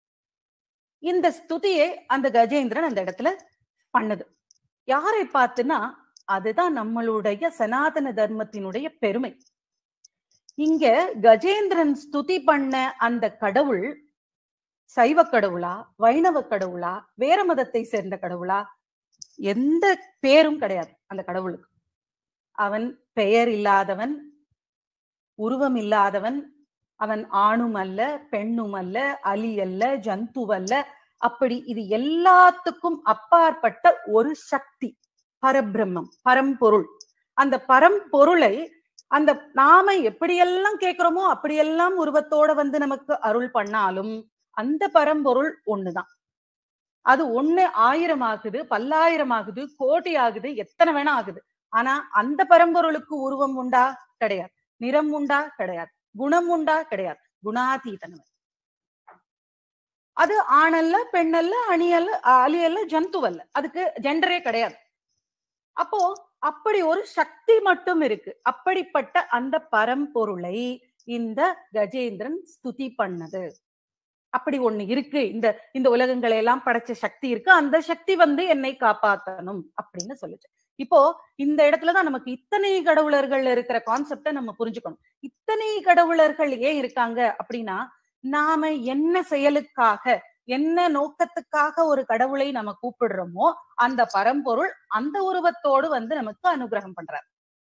இந்த ஸ்துதியை அந்த கஜேந்திரன் அந்த இடத்துல பண்ணுது யாரை பார்த்துன்னா அதுதான் நம்மளுடைய சனாதன தர்மத்தினுடைய பெருமை இங்க கஜேந்திரன் ஸ்துதி பண்ண அந்த கடவுள் சைவ கடவுளா வைணவ கடவுளா வேற மதத்தை சேர்ந்த கடவுளா எந்த பேரும் கிடையாது அந்த கடவுளுக்கு அவன் பெயர் இல்லாதவன் உருவம் இல்லாதவன் அவன் ஆணும் அல்ல பெண்ணும் அல்ல அலி அல்ல ஜந்துவல்ல அப்படி இது எல்லாத்துக்கும் அப்பாற்பட்ட ஒரு சக்தி பரபிரம்மம் பரம்பொருள் அந்த பரம்பொருளை அந்த நாம எப்படியெல்லாம் கேட்கிறோமோ அப்படியெல்லாம் உருவத்தோட வந்து நமக்கு அருள் பண்ணாலும் அந்த பரம்பொருள் ஒண்ணுதான் அது ஒண்ணு ஆயிரம் ஆகுது பல்லாயிரம் ஆகுது கோடி ஆகுது எத்தனை வேணா ஆகுது ஆனா அந்த பரம்பொருளுக்கு உருவம் உண்டா கிடையாது நிறம் உண்டா கிடையாது குணம் உண்டா கிடையாது குணாதீதனவன் அது ஆணல்ல பெண்ணல்ல அணியல்ல அலியல்ல ஜந்துவல்ல அதுக்கு ஜெண்டரே கிடையாது அப்போ அப்படி ஒரு சக்தி மட்டும் இருக்கு அப்படிப்பட்ட அந்த பரம்பொருளை இந்த கஜேந்திரன் ஸ்துதி பண்ணது அப்படி ஒண்ணு இருக்கு இந்த இந்த உலகங்களை எல்லாம் படைச்ச சக்தி இருக்கு அந்த சக்தி வந்து என்னை காப்பாத்தணும் அப்படின்னு சொல்லுச்சு இப்போ இந்த இடத்துலதான் நமக்கு இத்தனை கடவுளர்கள் இருக்கிற கான்செப்டை நம்ம புரிஞ்சுக்கணும் இத்தனை கடவுளர்கள் ஏன் இருக்காங்க அப்படின்னா நாம என்ன செயலுக்காக என்ன நோக்கத்துக்காக ஒரு கடவுளை நம்ம கூப்பிடுறோமோ அந்த பரம்பொருள் அந்த உருவத்தோடு வந்து நமக்கு அனுகிரகம் பண்றார்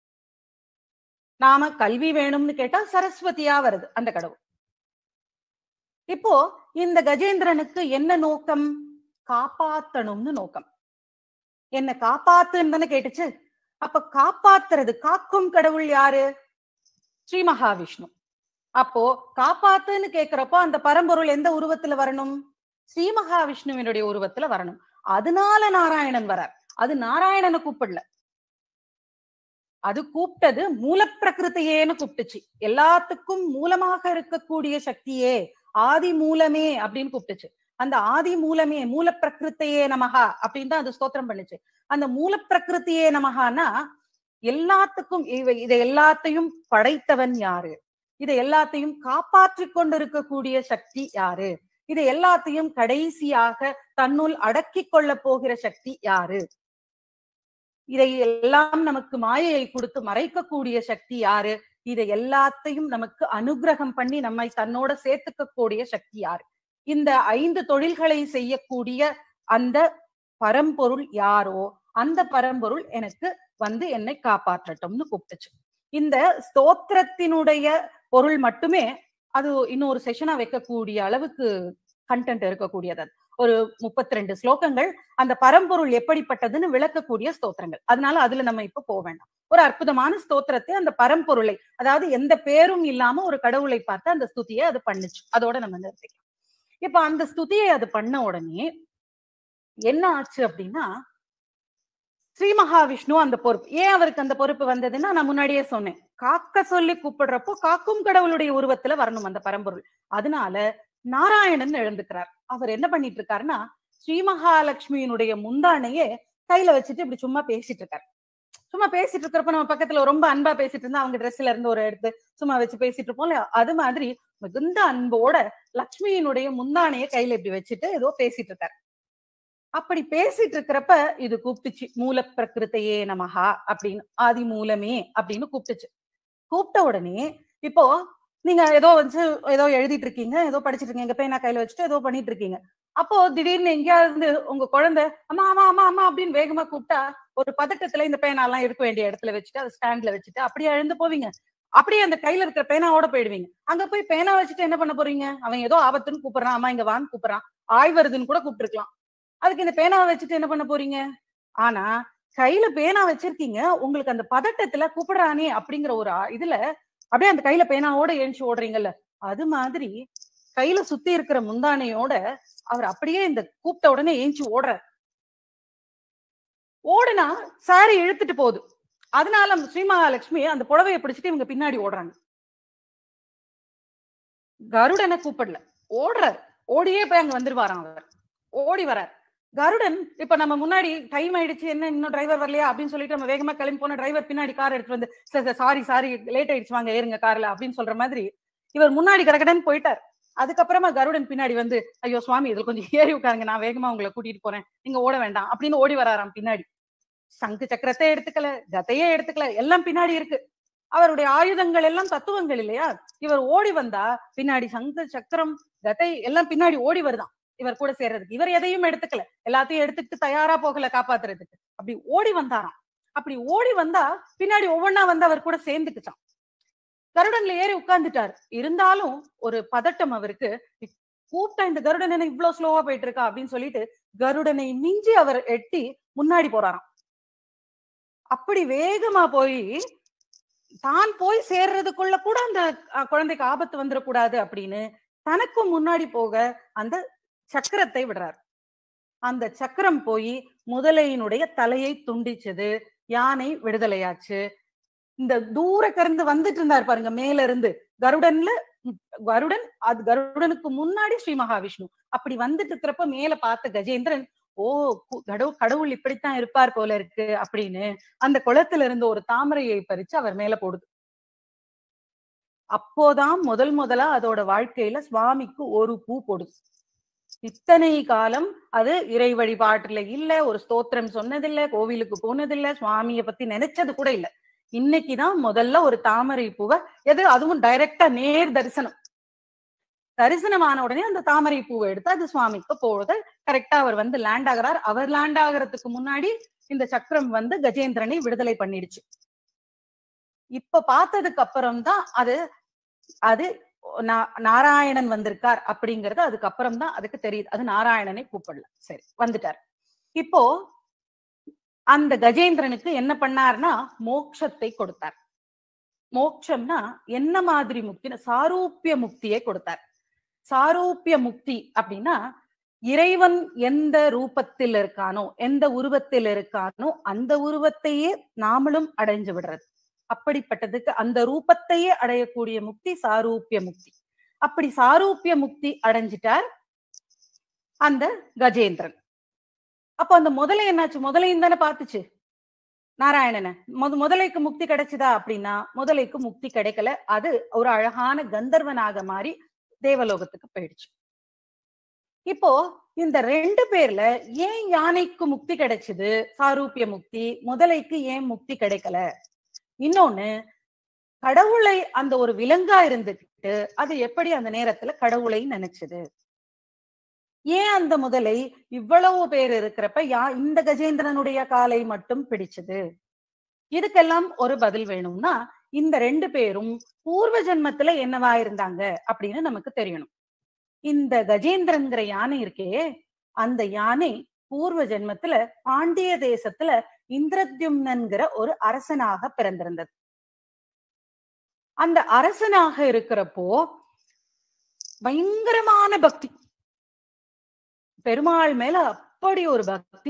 நாம கல்வி வேணும்னு கேட்டா சரஸ்வதியா வருது அந்த கடவுள் இப்போ இந்த கஜேந்திரனுக்கு என்ன நோக்கம் காப்பாத்தணும்னு நோக்கம் என்ன காப்பாத்துன்னு தானே கேட்டுச்சு அப்ப காப்பாத்துறது காக்கும் கடவுள் யாரு ஸ்ரீ மகாவிஷ்ணு அப்போ காப்பாத்துன்னு கேக்குறப்போ அந்த பரம்பொருள் எந்த உருவத்துல வரணும் ஸ்ரீ மகாவிஷ்ணுவினுடைய உருவத்துல வரணும் அதனால நாராயணன் வரார் அது நாராயணனை கூப்பிடல அது கூப்பிட்டது மூலப்பிரகிருத்தையேன்னு கூப்பிட்டுச்சு எல்லாத்துக்கும் மூலமாக இருக்கக்கூடிய சக்தியே ஆதி மூலமே அப்படின்னு கூப்பிட்டுச்சு அந்த ஆதி மூலமே மூல பிரகிருத்தையே நமகா அப்படின்னு தான் அது ஸ்தோத்திரம் பண்ணுச்சு அந்த மூல பிரகிருத்தியே நமகானா எல்லாத்துக்கும் இவ இதை எல்லாத்தையும் படைத்தவன் யாரு இதை எல்லாத்தையும் காப்பாற்றி கொண்டிருக்கக்கூடிய சக்தி யாரு இதை எல்லாத்தையும் கடைசியாக தன்னுள் அடக்கி கொள்ள போகிற சக்தி யாரு இதை எல்லாம் நமக்கு மாயையை கொடுத்து மறைக்கக்கூடிய சக்தி யாரு இதை எல்லாத்தையும் நமக்கு அனுகிரகம் பண்ணி நம்மை தன்னோட சேர்த்துக்க கூடிய சக்தி யாரு இந்த ஐந்து தொழில்களை செய்யக்கூடிய அந்த பரம்பொருள் யாரோ அந்த பரம்பொருள் எனக்கு வந்து என்னை காப்பாற்றட்டும்னு கூப்பிட்டுச்சு இந்த ஸ்தோத்திரத்தினுடைய பொருள் மட்டுமே அது இன்னும் ஒரு செஷனா வைக்கக்கூடிய அளவுக்கு கண்டென்ட் இருக்கக்கூடியது அது. ஒரு 32 ஸ்லோகங்கள் அந்த பரம்பொருள் எப்படிப்பட்டதுன்னு விளக்கக்கூடிய ஸ்தோத்திரங்கள் அதனால அதுல நம்ம இப்ப போக வேண்டாம் ஒரு அற்புதமான ஸ்தோத்திரத்தை அந்த பரம்பொருளை அதாவது எந்த பேரும் இல்லாம ஒரு கடவுளை பார்த்து அந்த ஸ்துதியை அது பண்ணுச்சு அதோட நம்ம நிறுத்திக்கலாம் இப்ப அந்த ஸ்துதியை அது பண்ண உடனே என்ன ஆச்சு அப்படின்னா ஸ்ரீ மகாவிஷ்ணு அந்த பொறுப்பு ஏன் அவருக்கு அந்த பொறுப்பு வந்ததுன்னா நான் முன்னாடியே சொன்னேன் காக்க சொல்லி கூப்பிடுறப்போ காக்கும் கடவுளுடைய உருவத்துல வரணும் அந்த பரம்பொருள் அதனால நாராயணன் எழுந்துக்கிறார் அவர் என்ன பண்ணிட்டு இருக்காருன்னா ஸ்ரீ மகாலட்சுமியினுடைய முந்தானையே கையில வச்சுட்டு இப்படி சும்மா பேசிட்டு இருக்காரு சும்மா பேசிட்டு இருக்கிறப்ப நம்ம பக்கத்துல ரொம்ப அன்பா பேசிட்டு இருந்தா அவங்க ட்ரெஸ்ல இருந்து ஒரு எடுத்து சும்மா வச்சு பேசிட்டு இருப்போம் இல்லையா அது மாதிரி மிகுந்த அன்போட லக்ஷ்மியினுடைய முந்தானைய கையில இப்படி வச்சுட்டு ஏதோ பேசிட்டு இருக்காரு அப்படி பேசிட்டு இருக்கிறப்ப இது கூப்பிட்டுச்சு மூல பிரகிருத்தையே நமஹா அப்படின்னு ஆதி மூலமே அப்படின்னு கூப்பிட்டுச்சு கூப்பிட்ட உடனே இப்போ நீங்க ஏதோ வந்து ஏதோ எழுதிட்டு இருக்கீங்க ஏதோ படிச்சிட்டு இருக்கீங்க எங்க பேனா கையில வச்சுட்டு ஏதோ பண்ணிட்டு இருக்கீங்க அப்போ திடீர்னு எங்கேயாவது உங்க குழந்தை அம்மா அம்மா அம்மா அம்மா அப்படின்னு வேகமா கூப்பிட்டா ஒரு பதட்டத்துல இந்த பேனாலாம் எடுக்க வேண்டிய இடத்துல வச்சுட்டு அதை ஸ்டாண்ட்ல வச்சுட்டு அப்படியே எழுந்து போவீங்க அப்படியே அந்த கையில இருக்கிற பேனாவோட போயிடுவீங்க அங்க போய் பேனா வச்சுட்டு என்ன பண்ண போறீங்க அவன் ஏதோ ஆபத்துன்னு கூப்பிடுறான் அம்மா இங்க வான்னு கூப்பிடுறான் ஆய் வருதுன்னு கூட கூப்பிட்டுருக்கலாம் அதுக்கு இந்த பேனாவை வச்சுட்டு என்ன பண்ண போறீங்க ஆனா கையில பேனா வச்சிருக்கீங்க உங்களுக்கு அந்த பதட்டத்துல கூப்பிடுறானே அப்படிங்கிற ஒரு ஆ- இதுல அப்படியே அந்த கையில பேனாவோட எழுந்து ஓடுறீங்கல்ல அது மாதிரி கையில சுத்தி இருக்கிற முந்தானையோட அவர் அப்படியே இந்த கூப்பிட்ட உடனே ஏஞ்சி ஓடுறார் ஓடுனா சாரி இழுத்துட்டு போகுது அதனால ஸ்ரீ மகாலட்சுமி அந்த புடவையை பிடிச்சிட்டு இவங்க பின்னாடி ஓடுறாங்க கருடனை கூப்பிடல ஓடுறார் ஓடியே போய் அங்க வந்துருவாராம் அவர் ஓடி வரார் கருடன் இப்ப நம்ம முன்னாடி டைம் ஆயிடுச்சு என்ன இன்னும் டிரைவர் வரலையா அப்படின்னு சொல்லிட்டு நம்ம வேகமா கிளம்பி போன டிரைவர் பின்னாடி கார் எடுத்துட்டு வந்து sir sir sorry sorry late ஆயிடுச்சு வாங்க ஏறுங்க கார்ல அப்படின்னு சொல்ற மாதிரி இவர் முன்னாடி கடகடன்னு போயிட்டார் அதுக்கப்புறமா கருடன் பின்னாடி வந்து ஐயோ சுவாமி இதுல கொஞ்சம் ஏறி உட்காருங்க நான் வேகமா உங்களை கூட்டிட்டு போறேன் நீங்க ஓட வேண்டாம் அப்படின்னு ஓடி வராராம் பின்னாடி சங்கு சக்கரத்தை எடுத்துக்கல கதையே எடுத்துக்கல எல்லாம் பின்னாடி இருக்கு அவருடைய ஆயுதங்கள் எல்லாம் தத்துவங்கள் இல்லையா இவர் ஓடி வந்தா பின்னாடி சங்கு சக்கரம் கதை எல்லாம் பின்னாடி ஓடி வருதாம் இவர் கூட சேர்றதுக்கு இவர் எதையும் எடுத்துக்கல எல்லாத்தையும் எடுத்துக்கிட்டு தயாரா போகல காப்பாத்துறதுக்கு அப்படி ஓடி வந்தாராம் அப்படி ஓடி வந்தா பின்னாடி ஒவ்வொன்னா வந்து அவர் கூட சேர்ந்துக்குச்சான் கருடன்ல ஏறி உட்கார்ந்துட்டார் இருந்தாலும் ஒரு பதட்டம் அவருக்கு கூப்பிட்ட இந்த கருடன் என்ன இவ்வளவு ஸ்லோவா போயிட்டு இருக்கா அப்படின்னு சொல்லிட்டு கருடனை மிஞ்சி அவர் எட்டி முன்னாடி போறாராம் அப்படி வேகமா போய் தான் போய் சேர்றதுக்குள்ள கூட அந்த அஹ், குழந்தைக்கு ஆபத்து வந்துடக்கூடாது அப்படின்னு தனக்கும் முன்னாடி போக அந்த சக்கரத்தை விடுறார் அந்த சக்கரம் போய் முதலையினுடைய தலையை துண்டிச்சது யானை விடுதலையாச்சு இந்த தூர கருந்து வந்துட்டு இருந்தார் பாருங்க மேல இருந்து கருடன்ல ம், கருடன் அது கருடனுக்கு முன்னாடி ஸ்ரீ மகாவிஷ்ணு அப்படி வந்துட்டு இருக்கிறப்ப மேல பார்த்த கஜேந்திரன் ஓ கு- கடவுள் கடவுள் இப்படித்தான் இருப்பார் போல இருக்கு அப்படின்னு அந்த குளத்துல இருந்து ஒரு தாமரையை பறிச்சு அவர் மேல போடுது அப்போதான் முதல் முதலா அதோட வாழ்க்கையில சுவாமிக்கு ஒரு பூ போடுது இத்தனை காலம் அது இறை வழிபாட்டுல இல்ல ஒரு ஸ்தோத்திரம் சொன்னதில்ல கோவிலுக்கு போனதில்ல சுவாமிய பத்தி நினைச்சது கூட இல்ல இன்னைக்குதான் முதல்ல ஒரு தாமரை பூவை எது அதுவும் டைரக்டா நேர் தரிசனம் தரிசனமான உடனே அந்த தாமரை பூவை எடுத்து அது சுவாமிக்கு போகுது கரெக்டா அவர் வந்து லேண்ட் ஆகுறார் அவர் லேண்ட் ஆகுறதுக்கு முன்னாடி இந்த சக்கரம் வந்து கஜேந்திரனை விடுதலை பண்ணிடுச்சு இப்ப பார்த்ததுக்கு அப்புறம் தான் அது அது நா- நாராயணன் வந்திருக்கார் அப்படிங்கறது அதுக்கப்புறம் தான் அதுக்கு தெரியுது அது நாராயணனை கூப்பிடல சரி வந்துட்டார் இப்போ அந்த கஜேந்திரனுக்கு என்ன பண்ணார்னா மோட்சத்தை கொடுத்தார் மோட்சம்னா என்ன மாதிரி முக்தினா சாரூப்பிய முக்தியை கொடுத்தார் சாரூப்பிய முக்தி அப்படின்னா இறைவன் எந்த ரூபத்தில் இருக்கானோ எந்த உருவத்தில் இருக்கானோ அந்த உருவத்தையே நாமளும் அடைஞ்சு விடுறது அப்படிப்பட்டதுக்கு அந்த ரூபத்தையே அடையக்கூடிய முக்தி சாரூப்பிய முக்தி அப்படி சாரூப்பிய முக்தி அடைஞ்சிட்டார் அந்த கஜேந்திரன் அப்போ அந்த முதலை என்னாச்சு முதலையும் தானே பார்த்துச்சு நாராயணனை முத முதலைக்கு முக்தி கிடைச்சுதா அப்படின்னா முதலைக்கு முக்தி கிடைக்கல அது ஒரு அழகான கந்தர்வனாக மாறி தேவலோகத்துக்கு போயிடுச்சு இப்போ இந்த ரெண்டு பேர்ல ஏன் யானைக்கு முக்தி கிடைச்சது சாரூப்பிய முக்தி முதலைக்கு ஏன் முக்தி கிடைக்கல இன்னொன்னு கடவுளை அந்த ஒரு விலங்கா இருந்துகிட்டு அது எப்படி அந்த நேரத்துல கடவுளை நினைச்சது ஏன் அந்த முதலை இவ்வளவு பேர் இருக்கிறப்ப யா இந்த கஜேந்திரனுடைய காலை மட்டும் பிடிச்சது இதுக்கெல்லாம் ஒரு பதில் வேணும்னா இந்த ரெண்டு பேரும் பூர்வ ஜென்மத்துல என்னவா இருந்தாங்க அப்படின்னு நமக்கு தெரியணும் இந்த கஜேந்திரங்கிற யானை இருக்கே அந்த யானை பூர்வ ஜென்மத்துல பாண்டிய தேசத்துல இந்திரத்யும்னன்கிற ஒரு அரசனாக பிறந்திருந்தது அந்த அரசனாக இருக்கிறப்போ பயங்கரமான பக்தி பெருமாள் மேல அப்படி ஒரு பக்தி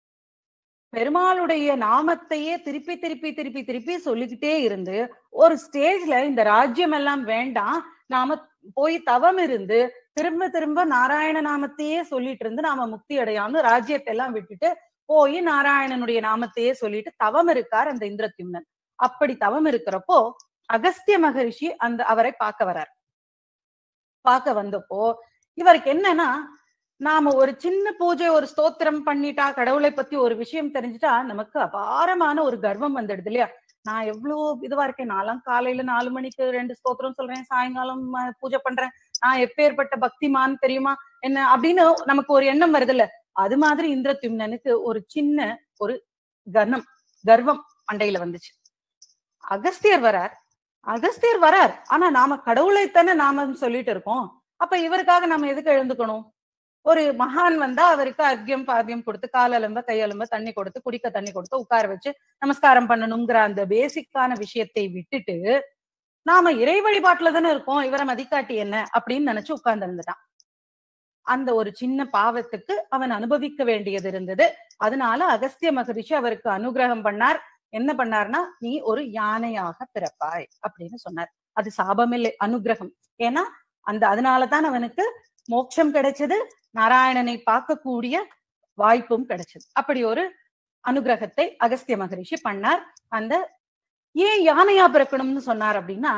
பெருமாளுடைய நாமத்தையே திருப்பி திருப்பி திருப்பி திருப்பி சொல்லிக்கிட்டே இருந்து ஒரு ஸ்டேஜ்ல இந்த ராஜ்யம் எல்லாம் வேண்டாம் நாம போய் தவம் இருந்து திரும்ப திரும்ப நாராயண நாமத்தையே சொல்லிட்டு இருந்து நாம முக்தி அடையாம ராஜ்யத்தை எல்லாம் விட்டுட்டு போய் நாராயணனுடைய நாமத்தையே சொல்லிட்டு தவம் இருக்கார் அந்த இந்திரத்யும்னன் அப்படி தவம் இருக்கிறப்போ அகஸ்திய மகரிஷி அந்த அவரை பார்க்க வரார் பார்க்க வந்தப்போ இவருக்கு என்னன்னா நாம ஒரு சின்ன பூஜை ஒரு ஸ்தோத்திரம் பண்ணிட்டா கடவுளை பத்தி ஒரு விஷயம் தெரிஞ்சுட்டா நமக்கு அபாரமான ஒரு கர்வம் வந்துடுது இல்லையா நான் எவ்வளவு இதுவா இருக்கேன் நான்லாம் காலையில நாலு மணிக்கு ரெண்டு ஸ்தோத்திரம் சொல்றேன் சாயங்காலம் அஹ், பூஜை பண்றேன் நான் எப்பேற்பட்ட பக்திமான் தெரியுமா என்ன அப்படின்னு நமக்கு ஒரு எண்ணம் வருது இல்ல அது மாதிரி இந்திரத்யும்னனுக்கு ஒரு சின்ன ஒரு கர்ணம் கர்வம் மண்டையில வந்துச்சு அகஸ்தியர் வரார் அகஸ்தியர் வரார் ஆனா நாம கடவுளைத்தானே நாம சொல்லிட்டு இருக்கோம் அப்ப இவருக்காக நாம எதுக்கு எழுந்துக்கணும் ஒரு மகான் வந்தா அவருக்கு அர்க்கியம் பாத்தியம் கொடுத்து காலெலும்ப கையெலும்ப தண்ணி கொடுத்து குடிக்க தண்ணி கொடுத்து உட்கார வச்சு நமஸ்காரம் பண்ணணுங்கிற அந்த பேசிக்கான விஷயத்தை விட்டுட்டு நாம இறை வழிபாட்டுல தானே இருக்கோம் இவரை மதிக்காட்டி என்ன அப்படின்னு நினைச்சு உட்கார்ந்து இருந்துட்டான் அந்த ஒரு சின்ன பாவத்துக்கு அவன் அனுபவிக்க வேண்டியது இருந்தது அதனால அகஸ்திய மகரிஷி அவருக்கு அனுகிரகம் பண்ணார் என்ன பண்ணார்னா நீ ஒரு யானையாக பிறப்பாய் அப்படின்னு சொன்னார் அது சாபமில்லை அனுகிரகம் ஏன்னா அந்த அதனாலதான் அவனுக்கு மோட்சம் கிடைச்சது நாராயணனை பார்க்கக்கூடிய வாய்ப்பும் கிடைச்சது அப்படி ஒரு அனுகிரகத்தை அகஸ்திய மகரிஷி பண்ணார் அந்த ஏன் யானையா பிறக்கணும்னு சொன்னார் அப்படின்னா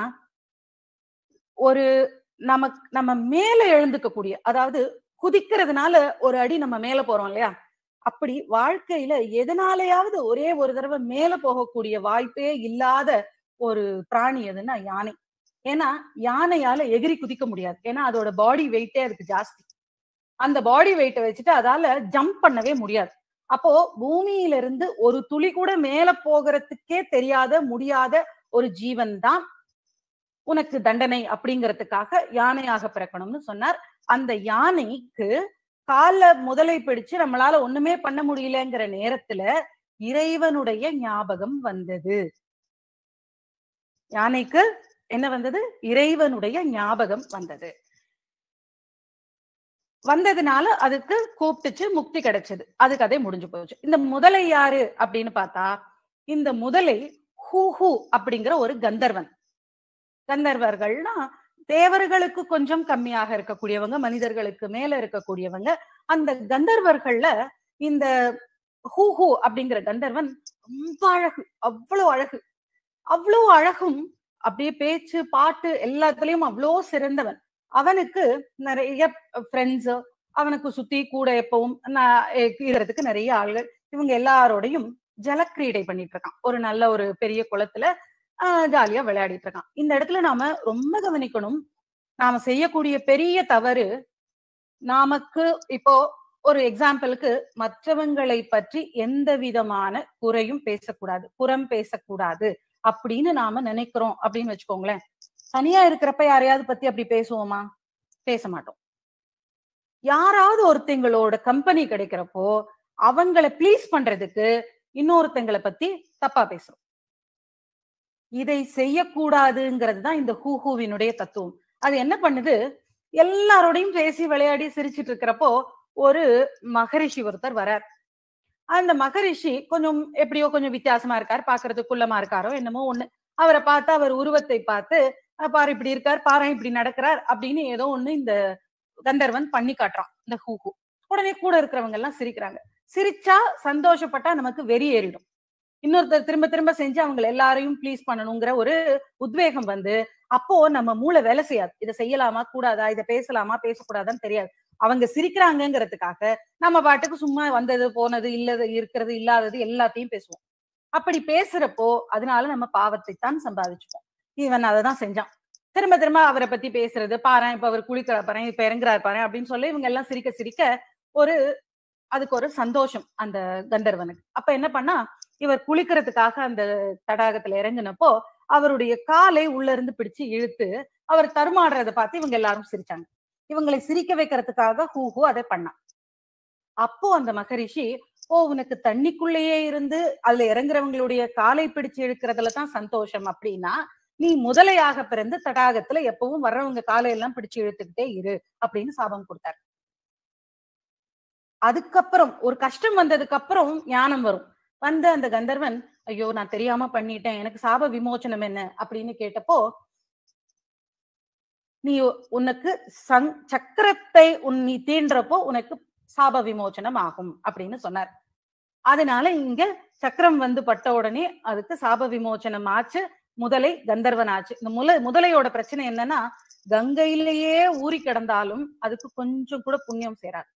ஒரு நமக்கு நம்ம மேல எழுந்துக்க கூடிய அதாவது குதிக்கிறதுனால ஒரு அடி நம்ம மேல போறோம் இல்லையா அப்படி வாழ்க்கையில எதனாலயாவது ஒரே ஒரு தடவை மேல போகக்கூடிய வாய்ப்பே இல்லாத ஒரு பிராணி எதுன்னா யானை ஏன்னா யானையால எகிரி குதிக்க முடியாது ஏன்னா அதோட பாடி வெயிட்டே அதுக்கு ஜாஸ்தி அந்த பாடி வெயிட்டை வச்சுட்டு அதால ஜம்ப் பண்ணவே முடியாது அப்போ பூமியில இருந்து ஒரு துளி கூட மேல போகிறதுக்கே தெரியாத முடியாத ஒரு ஜீவன் தான் உனக்கு தண்டனை அப்படிங்கிறதுக்காக யானையாக பிறக்கணும்னு சொன்னார் அந்த யானைக்கு கால முதலை பிடிச்சு நம்மளால ஒண்ணுமே பண்ண முடியலங்கிற நேரத்துல இறைவனுடைய ஞாபகம் வந்தது யானைக்கு என்ன வந்தது இறைவனுடைய ஞாபகம் வந்தது வந்ததுனால அதுக்கு கூப்பிட்டுச்சு முக்தி கிடைச்சது அது கதை முடிஞ்சு போச்சு இந்த முதலை யாரு அப்படின்னு பார்த்தா இந்த முதலை ஹூ ஹூ அப்படிங்கிற ஒரு கந்தர்வன் கந்தர்வர்கள்னா தேவர்களுக்கு கொஞ்சம் கம்மியாக இருக்கக்கூடியவங்க மனிதர்களுக்கு மேல இருக்கக்கூடியவங்க அந்த கந்தர்வர்கள்ல இந்த ஹூ ஹூ அப்படிங்கிற கந்தர்வன் ரொம்ப அழகு அவ்வளவு அழகு அவ்வளவு அழகும் அப்படியே பேச்சு பாட்டு எல்லாத்துலயும் அவ்வளோ சிறந்தவன் அவனுக்கு நிறைய ஃப்ரெண்ட்ஸ் அவனுக்கு சுத்தி கூட எப்பவும் நான் இருக்கிறதுக்கு நிறைய ஆள்கள் இவங்க எல்லாரோடையும் ஜலக்கிரீடை பண்ணிட்டு இருக்கான் ஒரு நல்ல ஒரு பெரிய குளத்துல ஆஹ் ஜாலியா விளையாடிட்டு இருக்கான் இந்த இடத்துல நாம ரொம்ப கவனிக்கணும் நாம செய்யக்கூடிய பெரிய தவறு நமக்கு இப்போ ஒரு எக்ஸாம்பிளுக்கு மற்றவங்களை பற்றி எந்த விதமான குறையும் பேசக்கூடாது புறம் பேசக்கூடாது அப்படின்னு நாம நினைக்கிறோம் அப்படின்னு வச்சுக்கோங்களேன் தனியா இருக்கிறப்ப யாரையாவது பத்தி அப்படி பேசுவோமா பேச மாட்டோம் யாராவது ஒருத்தங்களோட கம்பெனி கிடைக்கிறப்போ அவங்கள ப்ளீஸ் பண்றதுக்கு இன்னொருத்தங்களை பத்தி தப்பா பேசுறோம் இதை செய்யக்கூடாதுங்கிறது தான் இந்த ஹூஹூவினுடைய தத்துவம் அது என்ன பண்ணுது எல்லாரோடையும் பேசி விளையாடி சிரிச்சிட்டு இருக்கிறப்போ ஒரு மகரிஷி ஒருத்தர் வரார் அந்த மகரிஷி கொஞ்சம் எப்படியோ கொஞ்சம் வித்தியாசமா இருக்கார் பாக்குறதுக்கு குள்ளமா இருக்காரோ என்னமோ ஒண்ணு அவரை பார்த்து அவர் உருவத்தை பார்த்து "அஹ் பாரு இப்படி இருக்கார் பாரு இப்படி நடக்கிறார் அப்படின்னு ஏதோ ஒண்ணு இந்த கந்தர்வன் பண்ணி காட்டுறான் இந்த ஹூஹூ உடனே கூட இருக்கிறவங்க எல்லாம் சிரிக்கிறாங்க சிரிச்சா சந்தோஷப்பட்டா நமக்கு வெறி ஏறிடும் இன்னொருத்தர் திரும்ப திரும்ப செஞ்சு அவங்க எல்லாரையும் ப்ளீஸ் பண்ணணுங்கிற ஒரு உத்வேகம் வந்து அப்போ நம்ம மூளை வேலை செய்யாது இதை செய்யலாமா கூடாதா இதை பேசலாமா பேசக்கூடாதான்னு தெரியாது அவங்க சிரிக்கிறாங்கங்கிறதுக்காக நம்ம பாட்டுக்கு சும்மா வந்தது போனது இல்லது இருக்கிறது இல்லாதது எல்லாத்தையும் பேசுவோம் அப்படி பேசுறப்போ அதனால நம்ம பாவத்தை தான் சம்பாதிச்சுப்போம் இவன் அதை தான் செஞ்சான் திரும்ப திரும்ப அவரை பத்தி பேசுறது பாரு இப்ப அவர் குளிக்கிற பாரு இப்ப இறங்குறாரு பாரு அப்படின்னு சொல்லி இவங்க எல்லாம் சிரிக்க சிரிக்க ஒரு அதுக்கு ஒரு சந்தோஷம் அந்த கந்தர்வனுக்கு அப்ப என்ன பண்ணா இவர் குளிக்கிறதுக்காக அந்த தடாகத்துல இறங்குனப்போ அவருடைய காலை உள்ள இருந்து பிடிச்சு இழுத்து அவர் தருமாடுறதை பார்த்து இவங்க எல்லாரும் சிரிச்சாங்க இவங்களை சிரிக்க வைக்கிறதுக்காக ஹூ ஹூ அதை பண்ணான் அப்போ அந்த மகரிஷி ஓ உனக்கு தண்ணிக்குள்ளேயே இருந்து அதுல இறங்குறவங்களுடைய காலை பிடிச்சு இழுக்கிறதுல தான் சந்தோஷம் அப்படின்னா நீ முதலையாக பிறந்து தடாகத்துல எப்பவும் வர்றவங்க காலையெல்லாம் பிடிச்சு இழுத்துக்கிட்டே இரு அப்படின்னு சாபம் கொடுத்தார் அதுக்கப்புறம் ஒரு கஷ்டம் வந்ததுக்கு அப்புறம் ஞானம் வரும் வந்த அந்த கந்தர்வன் ஐயோ நான் தெரியாம பண்ணிட்டேன் எனக்கு சாப விமோச்சனம் என்ன அப்படின்னு கேட்டப்போ நீ உனக்கு சங் சக்கரத்தை உன் நீ தீன்றப்போ உனக்கு சாப விமோச்சனம் ஆகும் அப்படின்னு சொன்னார் அதனால இங்க சக்கரம் வந்து பட்ட உடனே அதுக்கு சாப விமோச்சனம் ஆச்சு முதலை கந்தர்வன் ஆச்சு இந்த முல முதலையோட பிரச்சனை என்னன்னா கங்கையிலேயே ஊறி கிடந்தாலும் அதுக்கு கொஞ்சம் கூட புண்ணியம் சேராது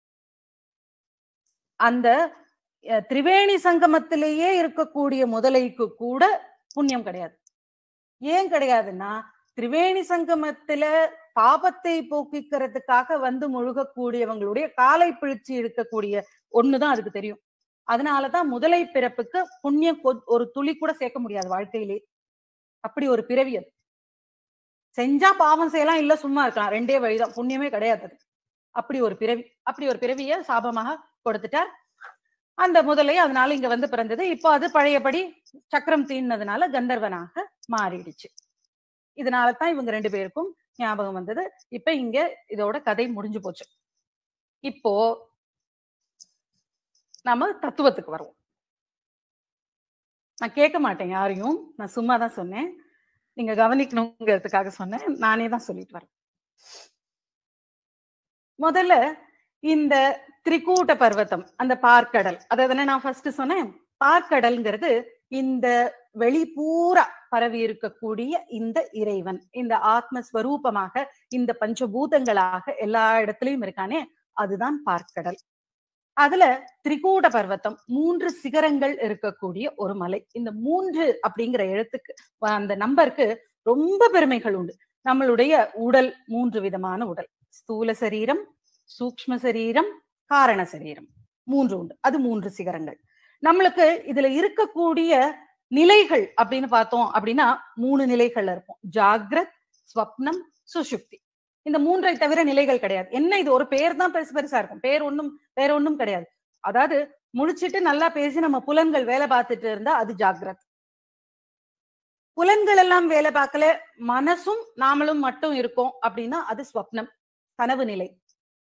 அந்த அஹ், திரிவேணி சங்கமத்திலேயே இருக்கக்கூடிய முதலைக்கு கூட புண்ணியம் கிடையாது ஏன் கிடையாதுன்னா திரிவேணி சங்கமத்துல பாபத்தை போக்கிக்கிறதுக்காக வந்து முழுகக்கூடியவங்களுடைய காலை பிழிச்சு இருக்கக்கூடிய ஒண்ணுதான் அதுக்கு தெரியும் அதனாலதான் முதலை பிறப்புக்கு புண்ணியம் கொ- ஒரு துளி கூட சேர்க்க முடியாது வாழ்க்கையிலே அப்படி ஒரு பிறவி அது செஞ்சா பாவம் செய்யலாம் இல்ல சும்மா இருக்கலாம் ரெண்டே வழிதான் புண்ணியமே கிடையாது அது அப்படி ஒரு பிறவி அப்படி ஒரு பிறவிய சாபமாக கொடுத்துட்டார் அந்த முதலை அதனால இங்க வந்து பிறந்தது இப்போ அது பழையபடி சக்கரம் தீண்டினதுனால கந்தர்வனாக மாறிடுச்சு இதனால தான் இவங்க ரெண்டு பேருக்கும் ஞாபகம் வந்தது இப்ப இங்க இதோட கதை முடிஞ்சு போச்சு இப்போ நாம தத்துவத்துக்கு வருவோம் நான் கேட்க மாட்டேன் யாரையும் நான் சும்மா தான் சொன்னேன் நீங்க கவனிக்கணுங்கிறதுக்காக சொன்னேன் நானே தான் சொல்லிட்டு வரேன் முதல்ல இந்த திரிகூட்ட பர்வதம் அந்த பார்க்கடல் அதாவது நான் ஃபர்ஸ்ட் சொன்னேன் பார்க்கடல்ங்கிறது இந்த வெளி பூரா பரவி இருக்கக்கூடிய இந்த இறைவன் இந்த ஆத்மஸ்வரூபமாக இந்த பஞ்சபூதங்களாக எல்லா இடத்துலயும் இருக்கானே அதுதான் பார்க்கடல் அதுல திரிகூட பர்வதம் மூன்று சிகரங்கள் இருக்கக்கூடிய ஒரு மலை இந்த மூன்று அப்படிங்கிற எழுத்துக்கு வ- அந்த நம்பருக்கு ரொம்ப பெருமைகள் உண்டு நம்மளுடைய உடல் மூன்று விதமான உடல் ஸ்தூல சரீரம் சூக்ஷ்ம சரீரம் காரண சரீரம் மூன்று உண்டு அது மூன்று சிகரங்கள் நம்மளுக்கு இதுல இருக்கக்கூடிய நிலைகள் அப்படின்னு பார்த்தோம் அப்படின்னா மூணு நிலைகள்ல இருக்கும் ஜாக்ரத் ஸ்வப்னம் சுஷுப்தி இந்த மூன்றை தவிர நிலைகள் கிடையாது என்ன இது ஒரு பேர் தான் பெருசு பெருசா இருக்கும் பேர் ஒண்ணும் வேற ஒண்ணும் கிடையாது அதாவது முழிச்சிட்டு நல்லா பேசி நம்ம புலன்கள் வேலை பார்த்துட்டு இருந்தா அது ஜாக்ரத் புலன்கள் எல்லாம் வேலை பார்க்கல மனசும் நாமளும் மட்டும் இருக்கோம் அப்படின்னா அது ஸ்வப்னம் கனவு நிலை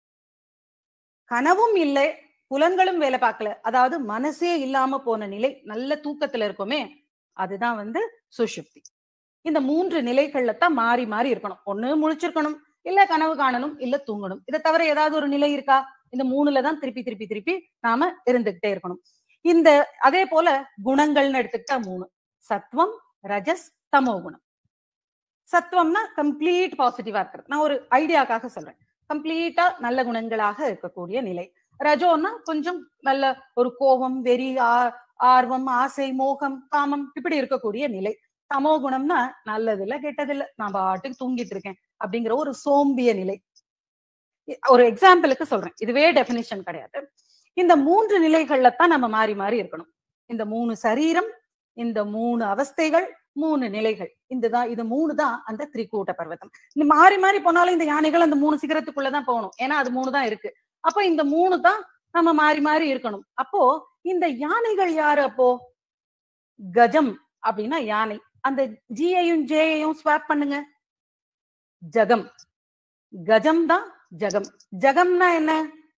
கனவும் இல்லை புலன்களும் வேலை பார்க்கல அதாவது மனசே இல்லாம போன நிலை நல்ல தூக்கத்துல இருக்கோமே அதுதான் வந்து சுஷுப்தி இந்த மூன்று நிலைகள்ல தான் மாறி மாறி இருக்கணும் ஒண்ணு முழிச்சிருக்கணும் இல்ல கனவு காணணும் இல்ல தூங்கணும் இதை தவிர ஏதாவது ஒரு நிலை இருக்கா இந்த மூணுல தான் திருப்பி திருப்பி திருப்பி நாம இருந்துகிட்டே இருக்கணும் இந்த அதே போல குணங்கள்னு எடுத்துக்கிட்டா மூணு சத்வம் ரஜஸ் தமோ குணம் சத்வம்னா கம்ப்ளீட் பாசிட்டிவா இருக்கிறது நான் ஒரு ஐடியாக்காக சொல்றேன் கம்ப்ளீட்டா நல்ல குணங்களாக இருக்கக்கூடிய நிலை ரஜோன்னா கொஞ்சம் நல்ல ஒரு கோபம் வெறி ஆ- ஆர்வம் ஆசை மோகம் காமம் இப்படி இருக்கக்கூடிய நிலை தமோ குணம்னா நல்லது இல்ல கெட்டது இல்ல நான் பாட்டுக்கு தூங்கிட்டு இருக்கேன் அப்படிங்கிற ஒரு சோம்பிய நிலை இ- ஒரு எக்ஸாம்பிளுக்கு சொல்றேன் இதுவே டெபினிஷன் கிடையாது இந்த மூன்று நிலைகள்ல தான் நம்ம மாறி மாறி இருக்கணும் இந்த மூணு சரீரம் இந்த மூணு அவஸ்தைகள் மூணு நிலைகள் இதுதான் இது மூணு தான் அந்த திரிகூட்ட பர்வதம் இந்த மாறி மாறி போனாலும் இந்த யானைகள் அந்த மூணு சிகரத்துக்குள்ளதான் போகணும் ஏன்னா அது மூணு தான் இருக்கு அப்போ இந்த மூணு தான் நம்ம மாறி மாறி இருக்கணும் அப்போ இந்த யானைகள் யாரு அப்போ கஜம் அப்படின்னா யானை அந்த ஜியையும் ஜேயையும் ஸ்வாப் பண்ணுங்க ஜகம் கஜம் தான் ஜகம் ஜகம்னா என்ன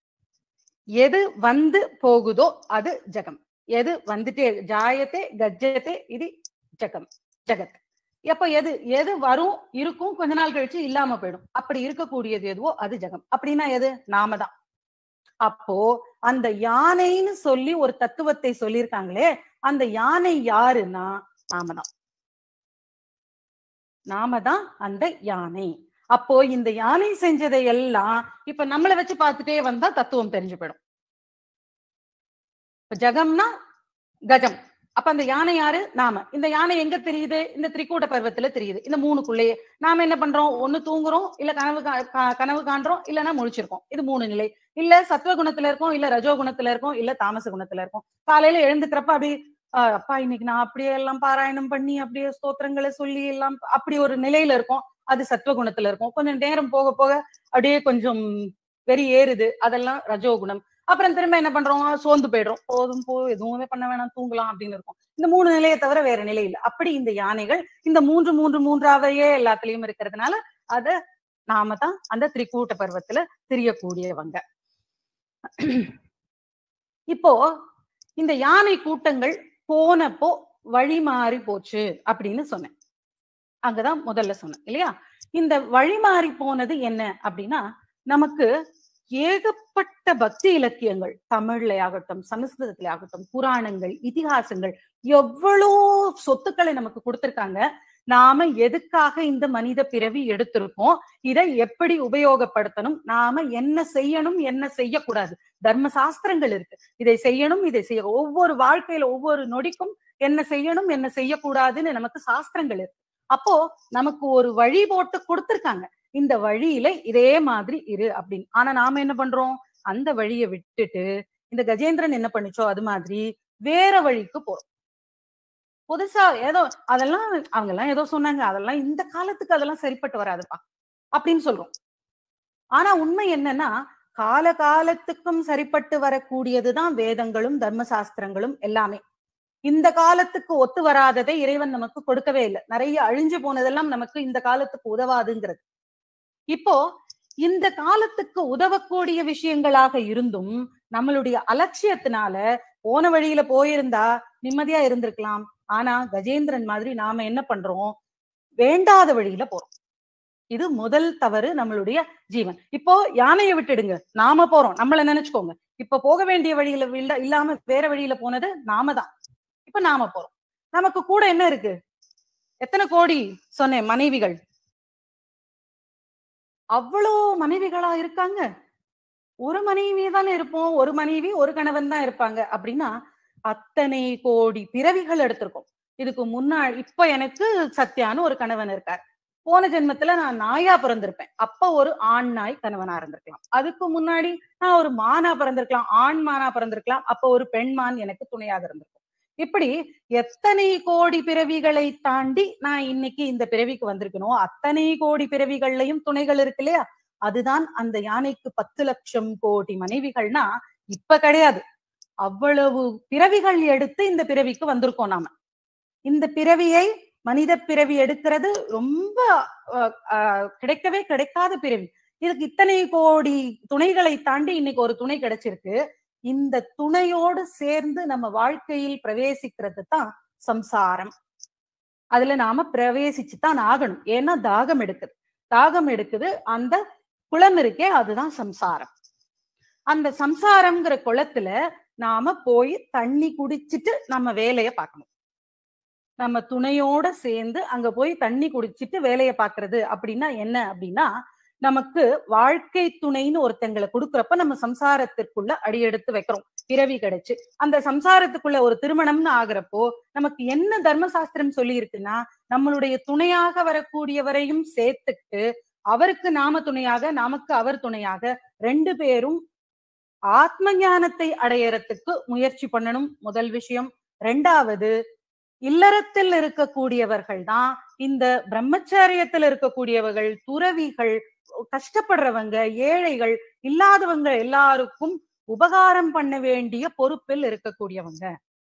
எது வந்து போகுதோ அது ஜகம் எது வந்துட்டே ஜாயத்தே கஜ்ஜத்தே இது ஜகம் ஜகத் எப்ப எது எது வரும் இருக்கும் கொஞ்ச நாள் கழிச்சு இல்லாம போயிடும் அப்படி இருக்கக்கூடியது எதுவோ அது ஜகம் அப்படின்னா எது நாம தான் அப்போ அந்த யானைன்னு சொல்லி ஒரு தத்துவத்தை சொல்லியிருக்காங்களே அந்த யானை யாருன்னா நாம தான் நாம தான் அந்த யானை அப்போ இந்த யானை செஞ்சதை எல்லாம் இப்ப நம்மளை வச்சு பார்த்துட்டே வந்தா தத்துவம் தெரிஞ்சு போயிடும் இப்ப ஜகம்னா கஜம் அப்ப அந்த யானை யாரு நாம இந்த யானை எங்க தெரியுது இந்த திரிகூட பருவத்துல தெரியுது இந்த மூணுக்குள்ளேயே நாம என்ன பண்றோம் ஒண்ணு தூங்குறோம் இல்ல கனவு கா- கா- கனவு காண்றோம் இல்லைன்னா முழிச்சிருக்கோம் இது மூணு நிலை இல்ல சத்துவ குணத்துல இருக்கோம் இல்ல ரஜோ குணத்துல இருக்கோம் இல்ல தாமச குணத்துல இருக்கோம் காலையில எழுந்துக்கிறப்ப அப்படி ஆஹ் அப்பா இன்னைக்கு நான் அப்படியே எல்லாம் பாராயணம் பண்ணி அப்படியே ஸ்தோத்திரங்களை சொல்லி எல்லாம் அப்படி ஒரு நிலையில இருக்கும் அது சத்வகுணத்துல இருக்கும் கொஞ்சம் நேரம் போக போக அப்படியே கொஞ்சம் வெறி ஏறுது அதெல்லாம் ரஜோகுணம் அப்புறம் திரும்ப என்ன பண்றோம் சோர்ந்து போயிடுறோம் போதும் போ எதுவுமே பண்ண வேணாம் தூங்கலாம் அப்படின்னு இருக்கும் இந்த மூணு நிலையை தவிர வேற நிலை இல்லை அப்படி இந்த யானைகள் இந்த மூன்று மூன்று மூன்றாவையே எல்லாத்துலயும் இருக்கிறதுனால அத நாம தான் அந்த திரிகூட்ட பருவத்துல தெரியக்கூடியவங்க இப்போ இந்த யானை கூட்டங்கள் போனப்போ வழி மாறி போச்சு அப்படின்னு சொன்னேன் அங்கதான் முதல்ல சொன்னேன் இல்லையா இந்த வழி மாறி போனது என்ன அப்படின்னா நமக்கு ஏகப்பட்ட பக்தி இலக்கியங்கள் தமிழ்ல ஆகட்டும் சமஸ்கிருதத்துல ஆகட்டும் புராணங்கள் இதிகாசங்கள் எவ்வளோ சொத்துக்களை நமக்கு கொடுத்திருக்காங்க நாம எதுக்காக இந்த மனித பிறவி எடுத்திருக்கோம் இதை எப்படி உபயோகப்படுத்தணும் நாம என்ன செய்யணும் என்ன செய்யக்கூடாது தர்ம சாஸ்திரங்கள் இருக்கு இதை செய்யணும் இதை செய்ய ஒவ்வொரு வாழ்க்கையில ஒவ்வொரு நொடிக்கும் என்ன செய்யணும் என்ன செய்யக்கூடாதுன்னு நமக்கு சாஸ்திரங்கள் இருக்கு அப்போ நமக்கு ஒரு வழி போட்டு கொடுத்திருக்காங்க இந்த வழியில இதே மாதிரி இரு அப்படின்னு ஆனா நாம என்ன பண்றோம் அந்த வழியை விட்டுட்டு இந்த கஜேந்திரன் என்ன பண்ணுச்சோ அது மாதிரி வேற வழிக்கு போறோம் புதுசா ஏதோ அதெல்லாம் அவங்க எல்லாம் ஏதோ சொன்னாங்க அதெல்லாம் இந்த காலத்துக்கு அதெல்லாம் சரிப்பட்டு வராதுப்பா அப்படின்னு சொல்றோம் ஆனா உண்மை என்னன்னா கால காலத்துக்கும் சரிப்பட்டு வரக்கூடியதுதான் வேதங்களும் தர்ம சாஸ்திரங்களும் எல்லாமே இந்த காலத்துக்கு ஒத்து வராததை இறைவன் நமக்கு கொடுக்கவே இல்லை நிறைய அழிஞ்சு போனதெல்லாம் நமக்கு இந்த காலத்துக்கு உதவாதுங்கிறது இப்போ இந்த காலத்துக்கு உதவக்கூடிய விஷயங்களாக இருந்தும் நம்மளுடைய அலட்சியத்தினால போன வழியில போயிருந்தா நிம்மதியா இருந்திருக்கலாம் ஆனா கஜேந்திரன் மாதிரி நாம என்ன பண்றோம் வேண்டாத வழியில போறோம் இது முதல் தவறு நம்மளுடைய ஜீவன் இப்போ யானையை விட்டுடுங்க நாம போறோம் நம்மள நினைச்சுக்கோங்க இப்ப போக வேண்டிய வழியில இல்ல இல்லாம வேற வழியில போனது நாம தான் இப்ப நாம போறோம் நமக்கு கூட என்ன இருக்கு எத்தனை கோடி சொன்னேன் மனைவிகள் அவ்வளோ மனைவிகளா இருக்காங்க ஒரு மனைவி தானே இருப்போம் ஒரு மனைவி ஒரு கணவன் தான் இருப்பாங்க அப்படின்னா அத்தனை கோடி பிறவிகள் எடுத்திருக்கோம் இதுக்கு முன்னாடி இப்ப எனக்கு சத்யான்னு ஒரு கணவன் இருக்கார் போன ஜென்மத்துல நான் நாயா பிறந்திருப்பேன் அப்ப ஒரு ஆண் நாய் கணவனா இருந்திருக்கலாம் அதுக்கு முன்னாடி நான் ஒரு மானா பிறந்திருக்கலாம் ஆண் மானா பிறந்திருக்கலாம் அப்ப ஒரு பெண் மான் எனக்கு துணையாக இருந்திருக்கும் இப்படி எத்தனை கோடி பிறவிகளை தாண்டி நான் இன்னைக்கு இந்த பிறவிக்கு வந்திருக்கணும் அத்தனை கோடி பிறவிகள்லயும் துணைகள் இருக்கு இல்லையா அதுதான் அந்த யானைக்கு பத்து லட்சம் கோடி மனைவிகள்னா இப்ப கிடையாது அவ்வளவு பிறவிகள் எடுத்து இந்த பிறவிக்கு வந்திருக்கோம் நாம இந்த பிறவியை மனித பிறவி எடுக்கிறது ரொம்ப அஹ், அஹ், கிடைக்கவே கிடைக்காத பிறவி இதுக்கு இத்தனை கோடி துணைகளை தாண்டி இன்னைக்கு ஒரு துணை கிடைச்சிருக்கு இந்த துணையோடு சேர்ந்து நம்ம வாழ்க்கையில் பிரவேசிக்கிறது தான் சம்சாரம் அதுல நாம பிரவேசிச்சு தான் ஆகணும் ஏன்னா தாகம் எடுக்குது தாகம் எடுக்குது அந்த குளம் இருக்கே அதுதான் சம்சாரம் அந்த சம்சாரம்ங்கிற குளத்துல நாம போய் தண்ணி குடிச்சிட்டு நம்ம வேலையை பார்க்கணும் நம்ம துணையோட சேர்ந்து அங்க போய் தண்ணி குடிச்சிட்டு வேலையை பார்க்கிறது அப்படின்னா என்ன அப்படின்னா நமக்கு வாழ்க்கை துணைன்னு ஒருத்தங்களை கொடுக்குறப்ப நம்ம சம்சாரத்திற்குள்ள அடியெடுத்து வைக்கிறோம் பிறவி கிடைச்சு அந்த சம்சாரத்துக்குள்ள ஒரு திருமணம்னு ஆகுறப்போ நமக்கு என்ன தர்மசாஸ்திரம் சொல்லி இருக்குன்னா நம்மளுடைய துணையாக வரக்கூடியவரையும் சேர்த்துட்டு அவருக்கு நாம துணையாக நமக்கு அவர் துணையாக ரெண்டு பேரும் ஆத்ம ஞானத்தை அடையறதுக்கு முயற்சி பண்ணணும் முதல் விஷயம் ரெண்டாவது இல்லறத்தில் இருக்கக்கூடியவர்கள் தான் இந்த பிரம்மச்சாரியத்தில் இருக்கக்கூடியவர்கள் துறவிகள் கஷ்டப்படுறவங்க ஏழைகள் இல்லாதவங்க எல்லாருக்கும் உபகாரம் பண்ண வேண்டிய பொறுப்பில் இருக்கக்கூடியவங்க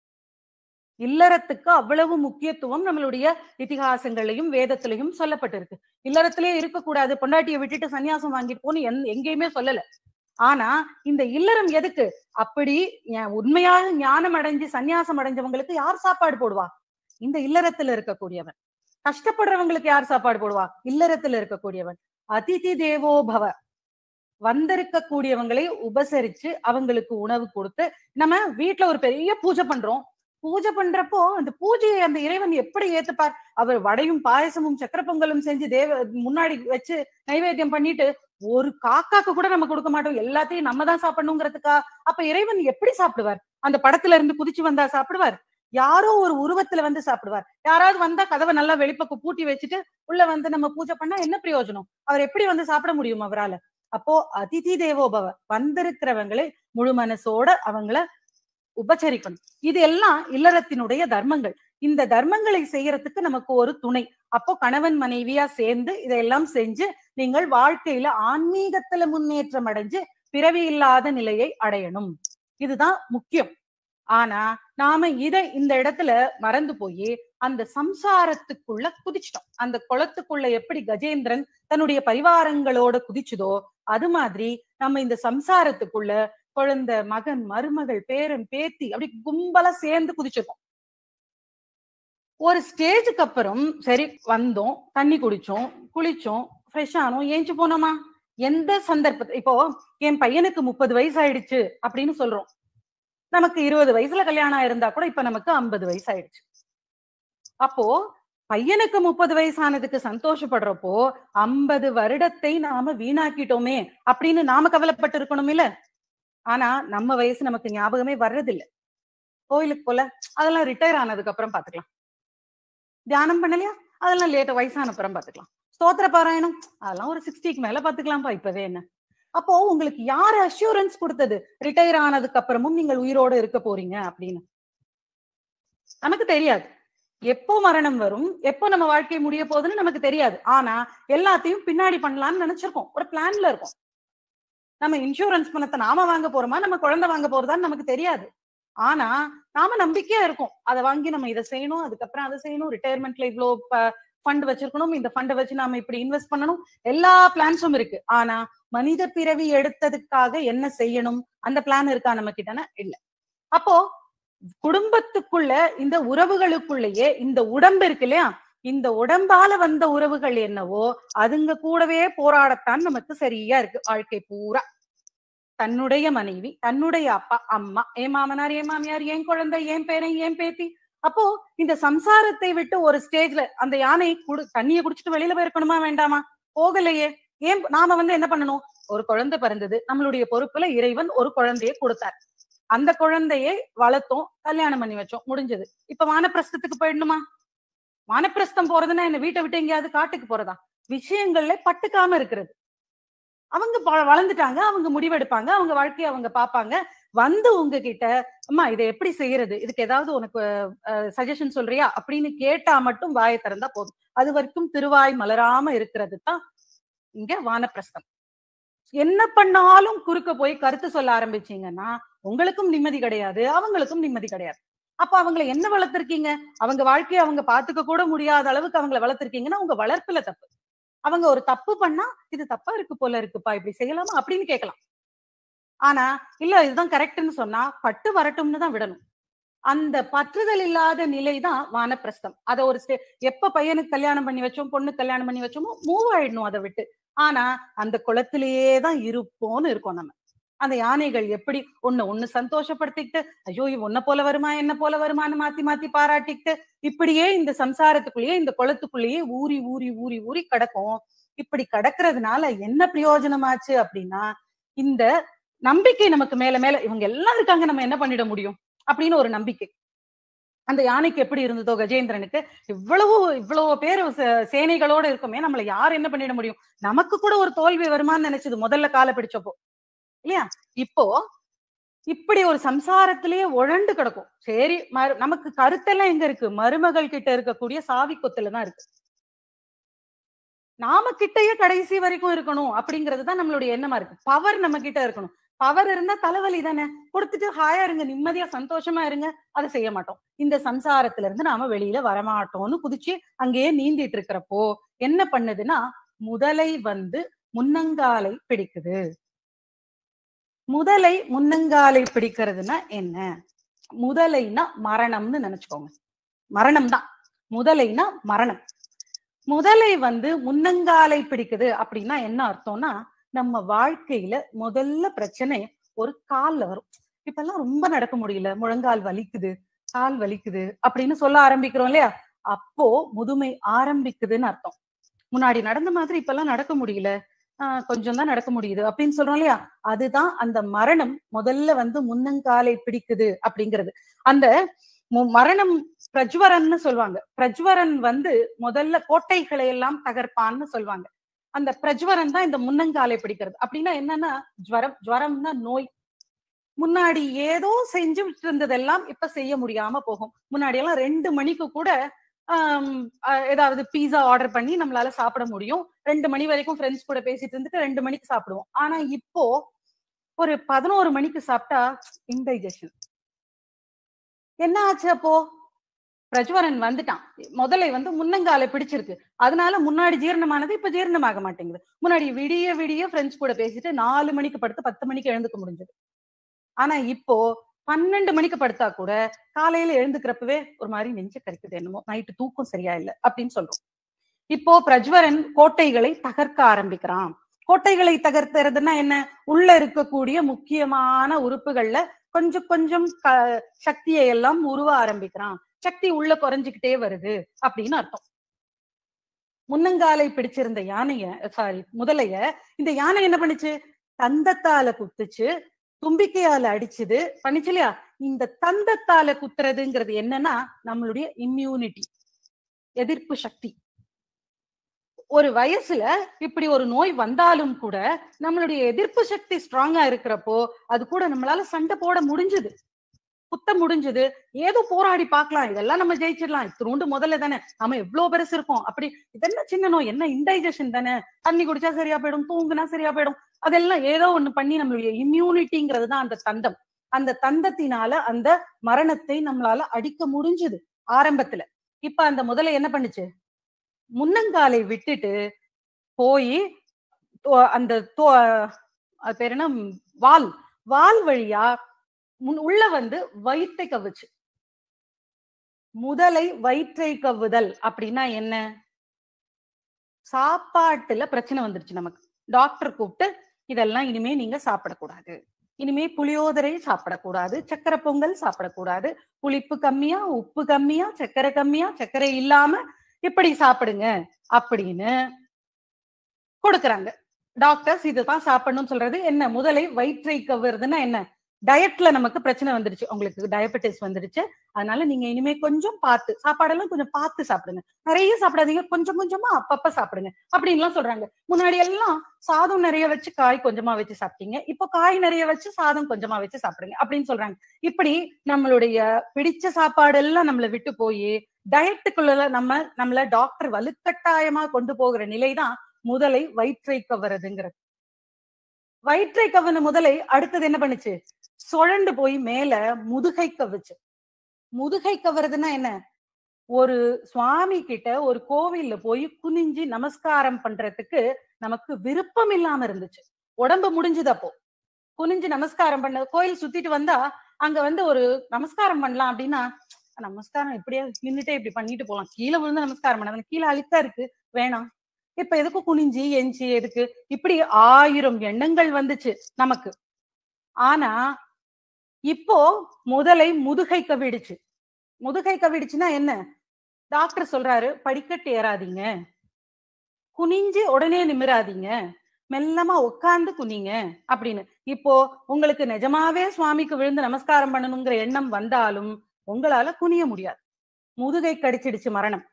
இல்லறத்துக்கு அவ்வளவு முக்கியத்துவம் நம்மளுடைய இதிகாசங்களையும் வேதத்திலையும் சொல்லப்பட்டிருக்கு இல்லறத்திலே இருக்கக்கூடாது பொண்டாட்டியை விட்டுட்டு சன்னியாசம் வாங்கிட்டு போன்னு எந்- எங்கேயுமே சொல்லல ஆனா இந்த இல்லறம் எதுக்கு அப்படி ஞ- உண்மையாக ஞானம் அடைஞ்சு சன்னியாசம் அடைஞ்சவங்களுக்கு யார் சாப்பாடு போடுவா இந்த இல்லறத்துல இருக்கக்கூடியவன் கஷ்டப்படுறவங்களுக்கு யார் சாப்பாடு போடுவா இல்லறத்துல இருக்கக்கூடியவன் அதிதி தேவோ பவ வந்திருக்கக்கூடியவங்களை உபசரிச்சு அவங்களுக்கு உணவு கொடுத்து நம்ம வீட்ல ஒரு பெரிய பூஜை பண்றோம் பூஜை பண்றப்போ அந்த பூஜையை அந்த இறைவன் எப்படி ஏத்துப்பார் அவர் வடையும் பாயசமும் சக்கர பொங்கலும் செஞ்சு தேவ முன்னாடி வச்சு நைவேத்தியம் பண்ணிட்டு ஒரு காக்காக்கு கூட நம்ம கொடுக்க மாட்டோம் எல்லாத்தையும் நம்ம தான் சாப்பிடணுங்கிறதுக்கா அப்ப இறைவன் எப்படி சாப்பிடுவார் அந்த படத்துல இருந்து குதிச்சு வந்தா சாப்பிடுவார் யாரோ ஒரு உருவத்துல வந்து சாப்பிடுவார் யாராவது வந்தா கதவை நல்லா வெளிப்பக்கம் பூட்டி வச்சுட்டு உள்ள வந்து நம்ம பூஜை பண்ணா என்ன பிரயோஜனம் அவர் எப்படி வந்து சாப்பிட முடியும் அவரால அப்போ அதிதி தேவோபவ வந்திருக்கிறவங்களை முழு மனசோட அவங்கள உபச்சரிக்கணும் இது எல்லாம் இல்லறத்தினுடைய தர்மங்கள் இந்த தர்மங்களை செய்யறதுக்கு நமக்கு ஒரு துணை அப்போ கணவன் மனைவியா சேர்ந்து இதையெல்லாம் செஞ்சு நீங்கள் வாழ்க்கையில ஆன்மீகத்துல முன்னேற்றம் அடைஞ்சு பிறவி இல்லாத நிலையை அடையணும் இதுதான் முக்கியம் ஆனா நாம இதை இந்த இடத்துல மறந்து போய் அந்த சம்சாரத்துக்குள்ள குதிச்சிட்டோம் அந்த குளத்துக்குள்ள எப்படி கஜேந்திரன் தன்னுடைய பரிவாரங்களோட குதிச்சுதோ அது மாதிரி நம்ம இந்த சம்சாரத்துக்குள்ள குழந்தை மகன் மருமகள் பேரன் பேத்தி அப்படி கும்பலா சேர்ந்து குதிச்சிருக்கோம் ஒரு ஸ்டேஜுக்கு அப்புறம் சரி வந்தோம் தண்ணி குடிச்சோம் குளிச்சோம் ஃப்ரெஷ் ஆனோம் ஏஞ்சு போனோமா எந்த சந்தர்ப்பத்தை இப்போ என் பையனுக்கு முப்பது வயசு ஆயிடுச்சு அப்படின்னு சொல்றோம் நமக்கு இருபது வயசுல கல்யாணம் இருந்தா கூட இப்ப நமக்கு ஐம்பது வயசு ஆயிடுச்சு அப்போ பையனுக்கு முப்பது வயசானதுக்கு சந்தோஷப்படுறப்போ ஐம்பது வருடத்தை நாம வீணாக்கிட்டோமே அப்படின்னு நாம கவலைப்பட்டு இருக்கணும் இல்ல ஆனா நம்ம வயசு நமக்கு ஞாபகமே வர்றதில்ல கோயிலுக்கு போல அதெல்லாம் ரிட்டையர் ஆனதுக்கு அப்புறம் பாத்துக்கலாம் தியானம் பண்ணலையா அதெல்லாம் லேட்ட வயசான அப்புறம் பாத்துக்கலாம் ஸ்தோத்திர பாராயணம் அதெல்லாம் ஒரு சிக்ஸ்டிக்கு மேல பாத்துக்கலாம்ப்பா இப்பவே என்ன அப்போ உங்களுக்கு யாரு அஷூரன்ஸ் கொடுத்தது ரிட்டையர் ஆனதுக்கு அப்புறமும் நீங்கள் உயிரோட இருக்க போறீங்க அப்படின்னு நமக்கு தெரியாது எப்போ மரணம் வரும் எப்போ நம்ம வாழ்க்கை முடிய போகுதுன்னு நமக்கு தெரியாது ஆனா எல்லாத்தையும் பின்னாடி பண்ணலாம்னு நினைச்சிருக்கோம் ஒரு பிளான்ல இருக்கும் நம்ம இன்சூரன்ஸ் பணத்தை நாம வாங்க போறோமா நம்ம குழந்தை வாங்க போறதான்னு நமக்கு தெரியாது ஆனா நாம நம்பிக்கையா இருக்கும் அதை வாங்கி நம்ம இதை செய்யணும் அதுக்கப்புறம் அதை செய்யணும் ரிட்டையர்மெண்ட்ல இவ்வளோ ஃபண்ட் வச்சிருக்கணும் இந்த ஃபண்டை வச்சு நாம இப்படி இன்வெஸ்ட் பண்ணணும் எல்லா பிளான்ஸும் இருக்கு ஆனா மனித பிறவி எடுத்ததுக்காக என்ன செய்யணும் அந்த பிளான் இருக்கா நம்ம கிட்டனா இல்ல அப்போ குடும்பத்துக்குள்ள இந்த உறவுகளுக்குள்ளேயே இந்த உடம்பு இருக்கு இல்லையா இந்த உடம்பால வந்த உறவுகள் என்னவோ அதுங்க கூடவே போராடத்தான் நமக்கு சரியா இருக்கு வாழ்க்கை பூரா தன்னுடைய மனைவி தன்னுடைய அப்பா அம்மா ஏன் மாமனார் ஏன் மாமியார் ஏன் குழந்தை ஏன் பேரன் ஏன் பேத்தி அப்போ இந்த சம்சாரத்தை விட்டு ஒரு ஸ்டேஜ்ல அந்த யானை குடு தண்ணியை குடிச்சிட்டு வெளியில போயிருக்கணுமா வேண்டாமா போகலையே ஏன் நாம வந்து என்ன பண்ணணும் ஒரு குழந்தை பிறந்தது நம்மளுடைய பொறுப்புல இறைவன் ஒரு குழந்தையை கொடுத்தார் அந்த குழந்தையை வளர்த்தோம் கல்யாணம் பண்ணி வச்சோம் முடிஞ்சது இப்ப வானப்பிரஸ்தத்துக்கு போயிடணுமா வானப்பிரஸ்தம் போறதுன்னா என்ன வீட்டை விட்டு எங்கேயாவது காட்டுக்கு போறதா விஷயங்கள்ல பட்டுக்காம இருக்கிறது அவங்க ப- வளர்ந்துட்டாங்க அவங்க முடிவெடுப்பாங்க அவங்க வாழ்க்கையை அவங்க பார்ப்பாங்க வந்து உங்ககிட்ட அம்மா இதை எப்படி செய்யறது இதுக்கு ஏதாவது உனக்கு சஜஷன் சொல்றியா அப்படின்னு கேட்டா மட்டும் வாயை திறந்தா போதும் அது வரைக்கும் திருவாய் மலராம இருக்கிறது தான் இங்க வானப்பிரஸ்தம் என்ன பண்ணாலும் குறுக்க போய் கருத்து சொல்ல ஆரம்பிச்சீங்கன்னா உங்களுக்கும் நிம்மதி கிடையாது அவங்களுக்கும் நிம்மதி கிடையாது அப்ப அவங்களை என்ன வளர்த்திருக்கீங்க அவங்க வாழ்க்கையை அவங்க பாத்துக்க கூட முடியாத அளவுக்கு அவங்கள வளர்த்திருக்கீங்கன்னா உங்க வளர்ப்புல தப்பு அவங்க ஒரு தப்பு பண்ணா இது தப்பா இருக்கு போல இருக்குப்பா இப்படி செய்யலாமா அப்படின்னு கேட்கலாம் ஆனா இல்ல இதுதான் கரெக்ட்னு சொன்னா பட்டு வரட்டும்னு தான் விடணும் அந்த பற்றுதல் இல்லாத நிலை தான் வானப்பிரஸ்தம் அத ஒரு ஸ்டே- எப்ப பையனுக்கு கல்யாணம் பண்ணி வச்சோம் பொண்ணு கல்யாணம் பண்ணி வச்சோமோ மூவ் ஆயிடணும் அதை விட்டு ஆனா அந்த குளத்திலேயே தான் இருப்போம்னு இருக்கோம் நம்ம அந்த யானைகள் எப்படி ஒண்ணு ஒண்ணு சந்தோஷப்படுத்திக்கிட்டு ஐயோ இவ உன்ன போல வருமா என்ன போல வருமான்னு மாத்தி மாத்தி பாராட்டிக்கிட்டு இப்படியே இந்த சம்சாரத்துக்குள்ளேயே இந்த குளத்துக்குள்ளேயே ஊறி ஊறி ஊறி ஊறி கிடக்கும் இப்படி கிடக்கிறதுனால என்ன பிரயோஜனமாச்சு அப்படின்னா இந்த நம்பிக்கை நமக்கு மேல மேல இவங்க எல்லாம் இருக்காங்க நம்ம என்ன பண்ணிட முடியும் அப்படின்னு ஒரு நம்பிக்கை அந்த யானைக்கு எப்படி இருந்ததோ கஜேந்திரனுக்கு இவ்வளவு இவ்வளவு பேர் சே- சேனைகளோட இருக்குமே நம்மள யார் என்ன பண்ணிட முடியும் நமக்கு கூட ஒரு தோல்வி வருமான்னு நினைச்சது முதல்ல காலை பிடிச்சப்போ இல்லையா இப்போ இப்படி ஒரு சம்சாரத்திலேயே உழண்டு கிடக்கும் சரி மறு- நமக்கு கருத்தெல்லாம் எங்க இருக்கு மருமகள் கிட்ட இருக்கக்கூடிய சாவி கொத்துல தான் இருக்கு நாம கிட்டயே கடைசி வரைக்கும் இருக்கணும் அப்படிங்கிறது தான் நம்மளுடைய எண்ணமா இருக்கு பவர் நம்ம கிட்ட இருக்கணும் பவர் இருந்தா தலைவலி தானே கொடுத்துட்டு ஹாயா இருங்க நிம்மதியா சந்தோஷமா இருங்க அதை செய்ய மாட்டோம் இந்த சம்சாரத்துல இருந்து நாம வெளியில வரமாட்டோம்னு குதிச்சு அங்கேயே நீந்திட்டு இருக்கிறப்போ என்ன பண்ணுதுன்னா முதலை வந்து முன்னங்காலை பிடிக்குது முதலை முன்னங்காலை பிடிக்கிறதுனா என்ன முதலைனா மரணம்னு நினைச்சுக்கோங்க மரணம் தான் முதலைனா மரணம் முதலை வந்து முன்னங்காலை பிடிக்குது அப்படின்னா என்ன அர்த்தம்னா நம்ம வாழ்க்கையில முதல்ல பிரச்சனை ஒரு கால்ல வரும் இப்பெல்லாம் ரொம்ப நடக்க முடியல முழங்கால் வலிக்குது கால் வலிக்குது அப்படின்னு சொல்ல ஆரம்பிக்கிறோம் இல்லையா அப்போ முதுமை ஆரம்பிக்குதுன்னு அர்த்தம் முன்னாடி நடந்த மாதிரி இப்பெல்லாம் நடக்க முடியல ஆஹ் கொஞ்சம் தான் நடக்க முடியுது அப்படின்னு சொல்றோம் இல்லையா அதுதான் அந்த மரணம் முதல்ல வந்து முன்னங்காலை பிடிக்குது அப்படிங்கிறது அந்த மு- மரணம் பிரஜ்வரன்னு சொல்லுவாங்க பிரஜ்வரன் வந்து முதல்ல கோட்டைகளை எல்லாம் தகர்ப்பான்னு சொல்லுவாங்க அந்த பிரஜ்வரன் தான் இந்த முன்னங்காலை பிடிக்கிறது அப்படின்னா என்னன்னா ஜுவரம் ஜுவரம்னா நோய் முன்னாடி ஏதோ செஞ்சுட்டு இருந்ததெல்லாம் இப்ப செய்ய முடியாம போகும் முன்னாடி எல்லாம் ரெண்டு மணிக்கு கூட ஆம், அஹ், ஏதாவது பீஸா ஆர்டர் பண்ணி நம்மளால சாப்பிட முடியும் ரெண்டு மணி வரைக்கும் ஃப்ரெண்ட்ஸ் கூட பேசிட்டு இருந்துட்டு ரெண்டு மணிக்கு சாப்பிடுவோம் ஆனா இப்போ ஒரு பதினோரு மணிக்கு சாப்பிட்டா இன்டைஜஷன் என்ன ஆச்சு அப்போ பிரஜ்வரன் வந்துட்டான் முதலை வந்து முன்னங்கால பிடிச்சிருக்கு அதனால முன்னாடி ஜீரணமானது இப்ப ஜீரணமாக மாட்டேங்குது முன்னாடி விடிய விடிய ஃப்ரெண்ட்ஸ் கூட பேசிட்டு நாலு மணிக்கு படுத்து பத்து மணிக்கு எழுந்துக்க முடிஞ்சது ஆனா இப்போ பன்னெண்டு மணிக்கு படுத்தா கூட காலையில எழுந்துக்கிறப்பவே ஒரு மாதிரி நெஞ்ச கறிக்குது என்னமோ நைட்டு தூக்கம் சரியா இல்ல அப்படின்னு சொல்றோம் இப்போ பிரஜ்வரன் கோட்டைகளை தகர்க்க ஆரம்பிக்கிறான் கோட்டைகளை தகர்த்துறதுன்னா என்ன உள்ள இருக்கக்கூடிய முக்கியமான உறுப்புகள்ல கொஞ்சம் கொஞ்சம் க- சக்தியை எல்லாம் உருவ ஆரம்பிக்கிறான் சக்தி உள்ள குறைஞ்சுக்கிட்டே வருது அப்படின்னு அர்த்தம் முன்னங்காலை பிடிச்சிருந்த யானைய சாரி முதலைய இந்த யானை என்ன பண்ணுச்சு தந்தத்தால குத்துச்சு தும்பிக்கையால அடிச்சுது பண்ணிச்சு இல்லையா இந்த தந்தத்தால குத்துறதுங்கிறது என்னன்னா நம்மளுடைய இம்யூனிட்டி எதிர்ப்பு சக்தி ஒரு வயசுல இப்படி ஒரு நோய் வந்தாலும் கூட நம்மளுடைய எதிர்ப்பு சக்தி ஸ்ட்ராங்கா இருக்கிறப்போ அது கூட நம்மளால சண்டை போட முடிஞ்சது குத்த முடிஞ்சது ஏதோ போராடி பார்க்கலாம் இதெல்லாம் நம்ம ஜெயிச்சிடலாம் இத்தினோண்டு முதல்ல தானே நம்ம எவ்வளவு பெருசு இருக்கோம் அப்படி இதென்ன சின்ன நோய் என்ன இன்டைஜஷன் தானே தண்ணி குடிச்சா சரியா போயிடும் தூங்குனா சரியா போயிடும் அதெல்லாம் ஏதோ ஒண்ணு பண்ணி நம்மளுடைய இம்யூனிட்டிங்கிறது தான் அந்த தந்தம் அந்த தந்தத்தினால அந்த மரணத்தை நம்மளால அடிக்க முடிஞ்சது ஆரம்பத்துல இப்ப அந்த முதல்ல என்ன பண்ணுச்சு முன்னங்காலை விட்டுட்டு போய் அந்த தோ- அது பேர் என்ன வால் வால் வழியா முன் உள்ள வந்து வயிற்றை கவ்வுச்சு முதலை வயிற்றை கவ்வுதல் அப்படின்னா என்ன சாப்பாட்டுல பிரச்சனை வந்துருச்சு நமக்கு டாக்டர் கூப்பிட்டு இதெல்லாம் இனிமே நீங்க சாப்பிடக்கூடாது இனிமே புளியோதரை சாப்பிடக்கூடாது சக்கரை பொங்கல் சாப்பிடக்கூடாது புளிப்பு கம்மியா உப்பு கம்மியா சக்கரை கம்மியா சர்க்கரை இல்லாம இப்படி சாப்பிடுங்க அப்படின்னு கொடுக்கறாங்க டாக்டர்ஸ் இதுதான் சாப்பிடணும்னு சொல்றது என்ன முதலை வயிற்றை கவ்வுறதுன்னா என்ன டயட்ல நமக்கு பிரச்சனை வந்துருச்சு உங்களுக்கு டயபெட்டிஸ் வந்துருச்சு அதனால நீங்க இனிமே கொஞ்சம் பார்த்து சாப்பாடெல்லாம் கொஞ்சம் பார்த்து சாப்பிடுங்க நிறைய சாப்பிடாதீங்க கொஞ்சம் கொஞ்சமா அப்பப்ப சாப்பிடுங்க அப்படின்லாம் சொல்றாங்க முன்னாடி எல்லாம் சாதம் நிறைய வச்சு காய் கொஞ்சமா வச்சு சாப்பிட்டீங்க இப்போ காய் நிறைய வச்சு சாதம் கொஞ்சமா வச்சு சாப்பிடுங்க அப்படின்னு சொல்றாங்க இப்படி நம்மளுடைய பிடிச்ச சாப்பாடு எல்லாம் நம்மள விட்டு போய் டயட்டுக்குள்ள நம்ம நம்மள டாக்டர் வலுக்கட்டாயமா கொண்டு போகிற நிலைதான் முதலை வயிற்றை கவறதுங்கிறது வயிற்றை கவன முதலை அடுத்தது என்ன பண்ணுச்சு சுழண்டு போய் மேல முதுகை கவுச்சு முதுகை கவறதுன்னா என்ன ஒரு சுவாமி கிட்ட ஒரு கோவில்ல போய் குனிஞ்சு நமஸ்காரம் பண்றதுக்கு நமக்கு விருப்பம் இல்லாம இருந்துச்சு உடம்பு முடிஞ்சது அப்போ குனிஞ்சு நமஸ்காரம் பண்ண கோயில் சுத்திட்டு வந்தா அங்க வந்து ஒரு நமஸ்காரம் பண்ணலாம் அப்படின்னா நமஸ்காரம் இப்படியே நின்னுட்டே இப்படி பண்ணிட்டு போலாம் கீழே விழுந்து நமஸ்காரம் பண்ண கீழே அழுக்கா இருக்கு வேணாம் இப்ப எதுக்கு குனிஞ்சி எஞ்சி எதுக்கு இப்படி ஆயிரம் எண்ணங்கள் வந்துச்சு நமக்கு ஆனா இப்போ முதலை முதுகை கவிடுச்சு முதுகை கவிடுச்சுன்னா என்ன டாக்டர் சொல்றாரு படிக்கட்டு ஏறாதீங்க குனிஞ்சு உடனே நிமிராதீங்க மெல்லமா உட்கார்ந்து குனிங்க அப்படின்னு இப்போ உங்களுக்கு நிஜமாவே சுவாமிக்கு விழுந்து நமஸ்காரம் பண்ணணுங்கிற எண்ணம் வந்தாலும் உங்களால குனிய முடியாது முதுகை கடிச்சிடுச்சு மரணம்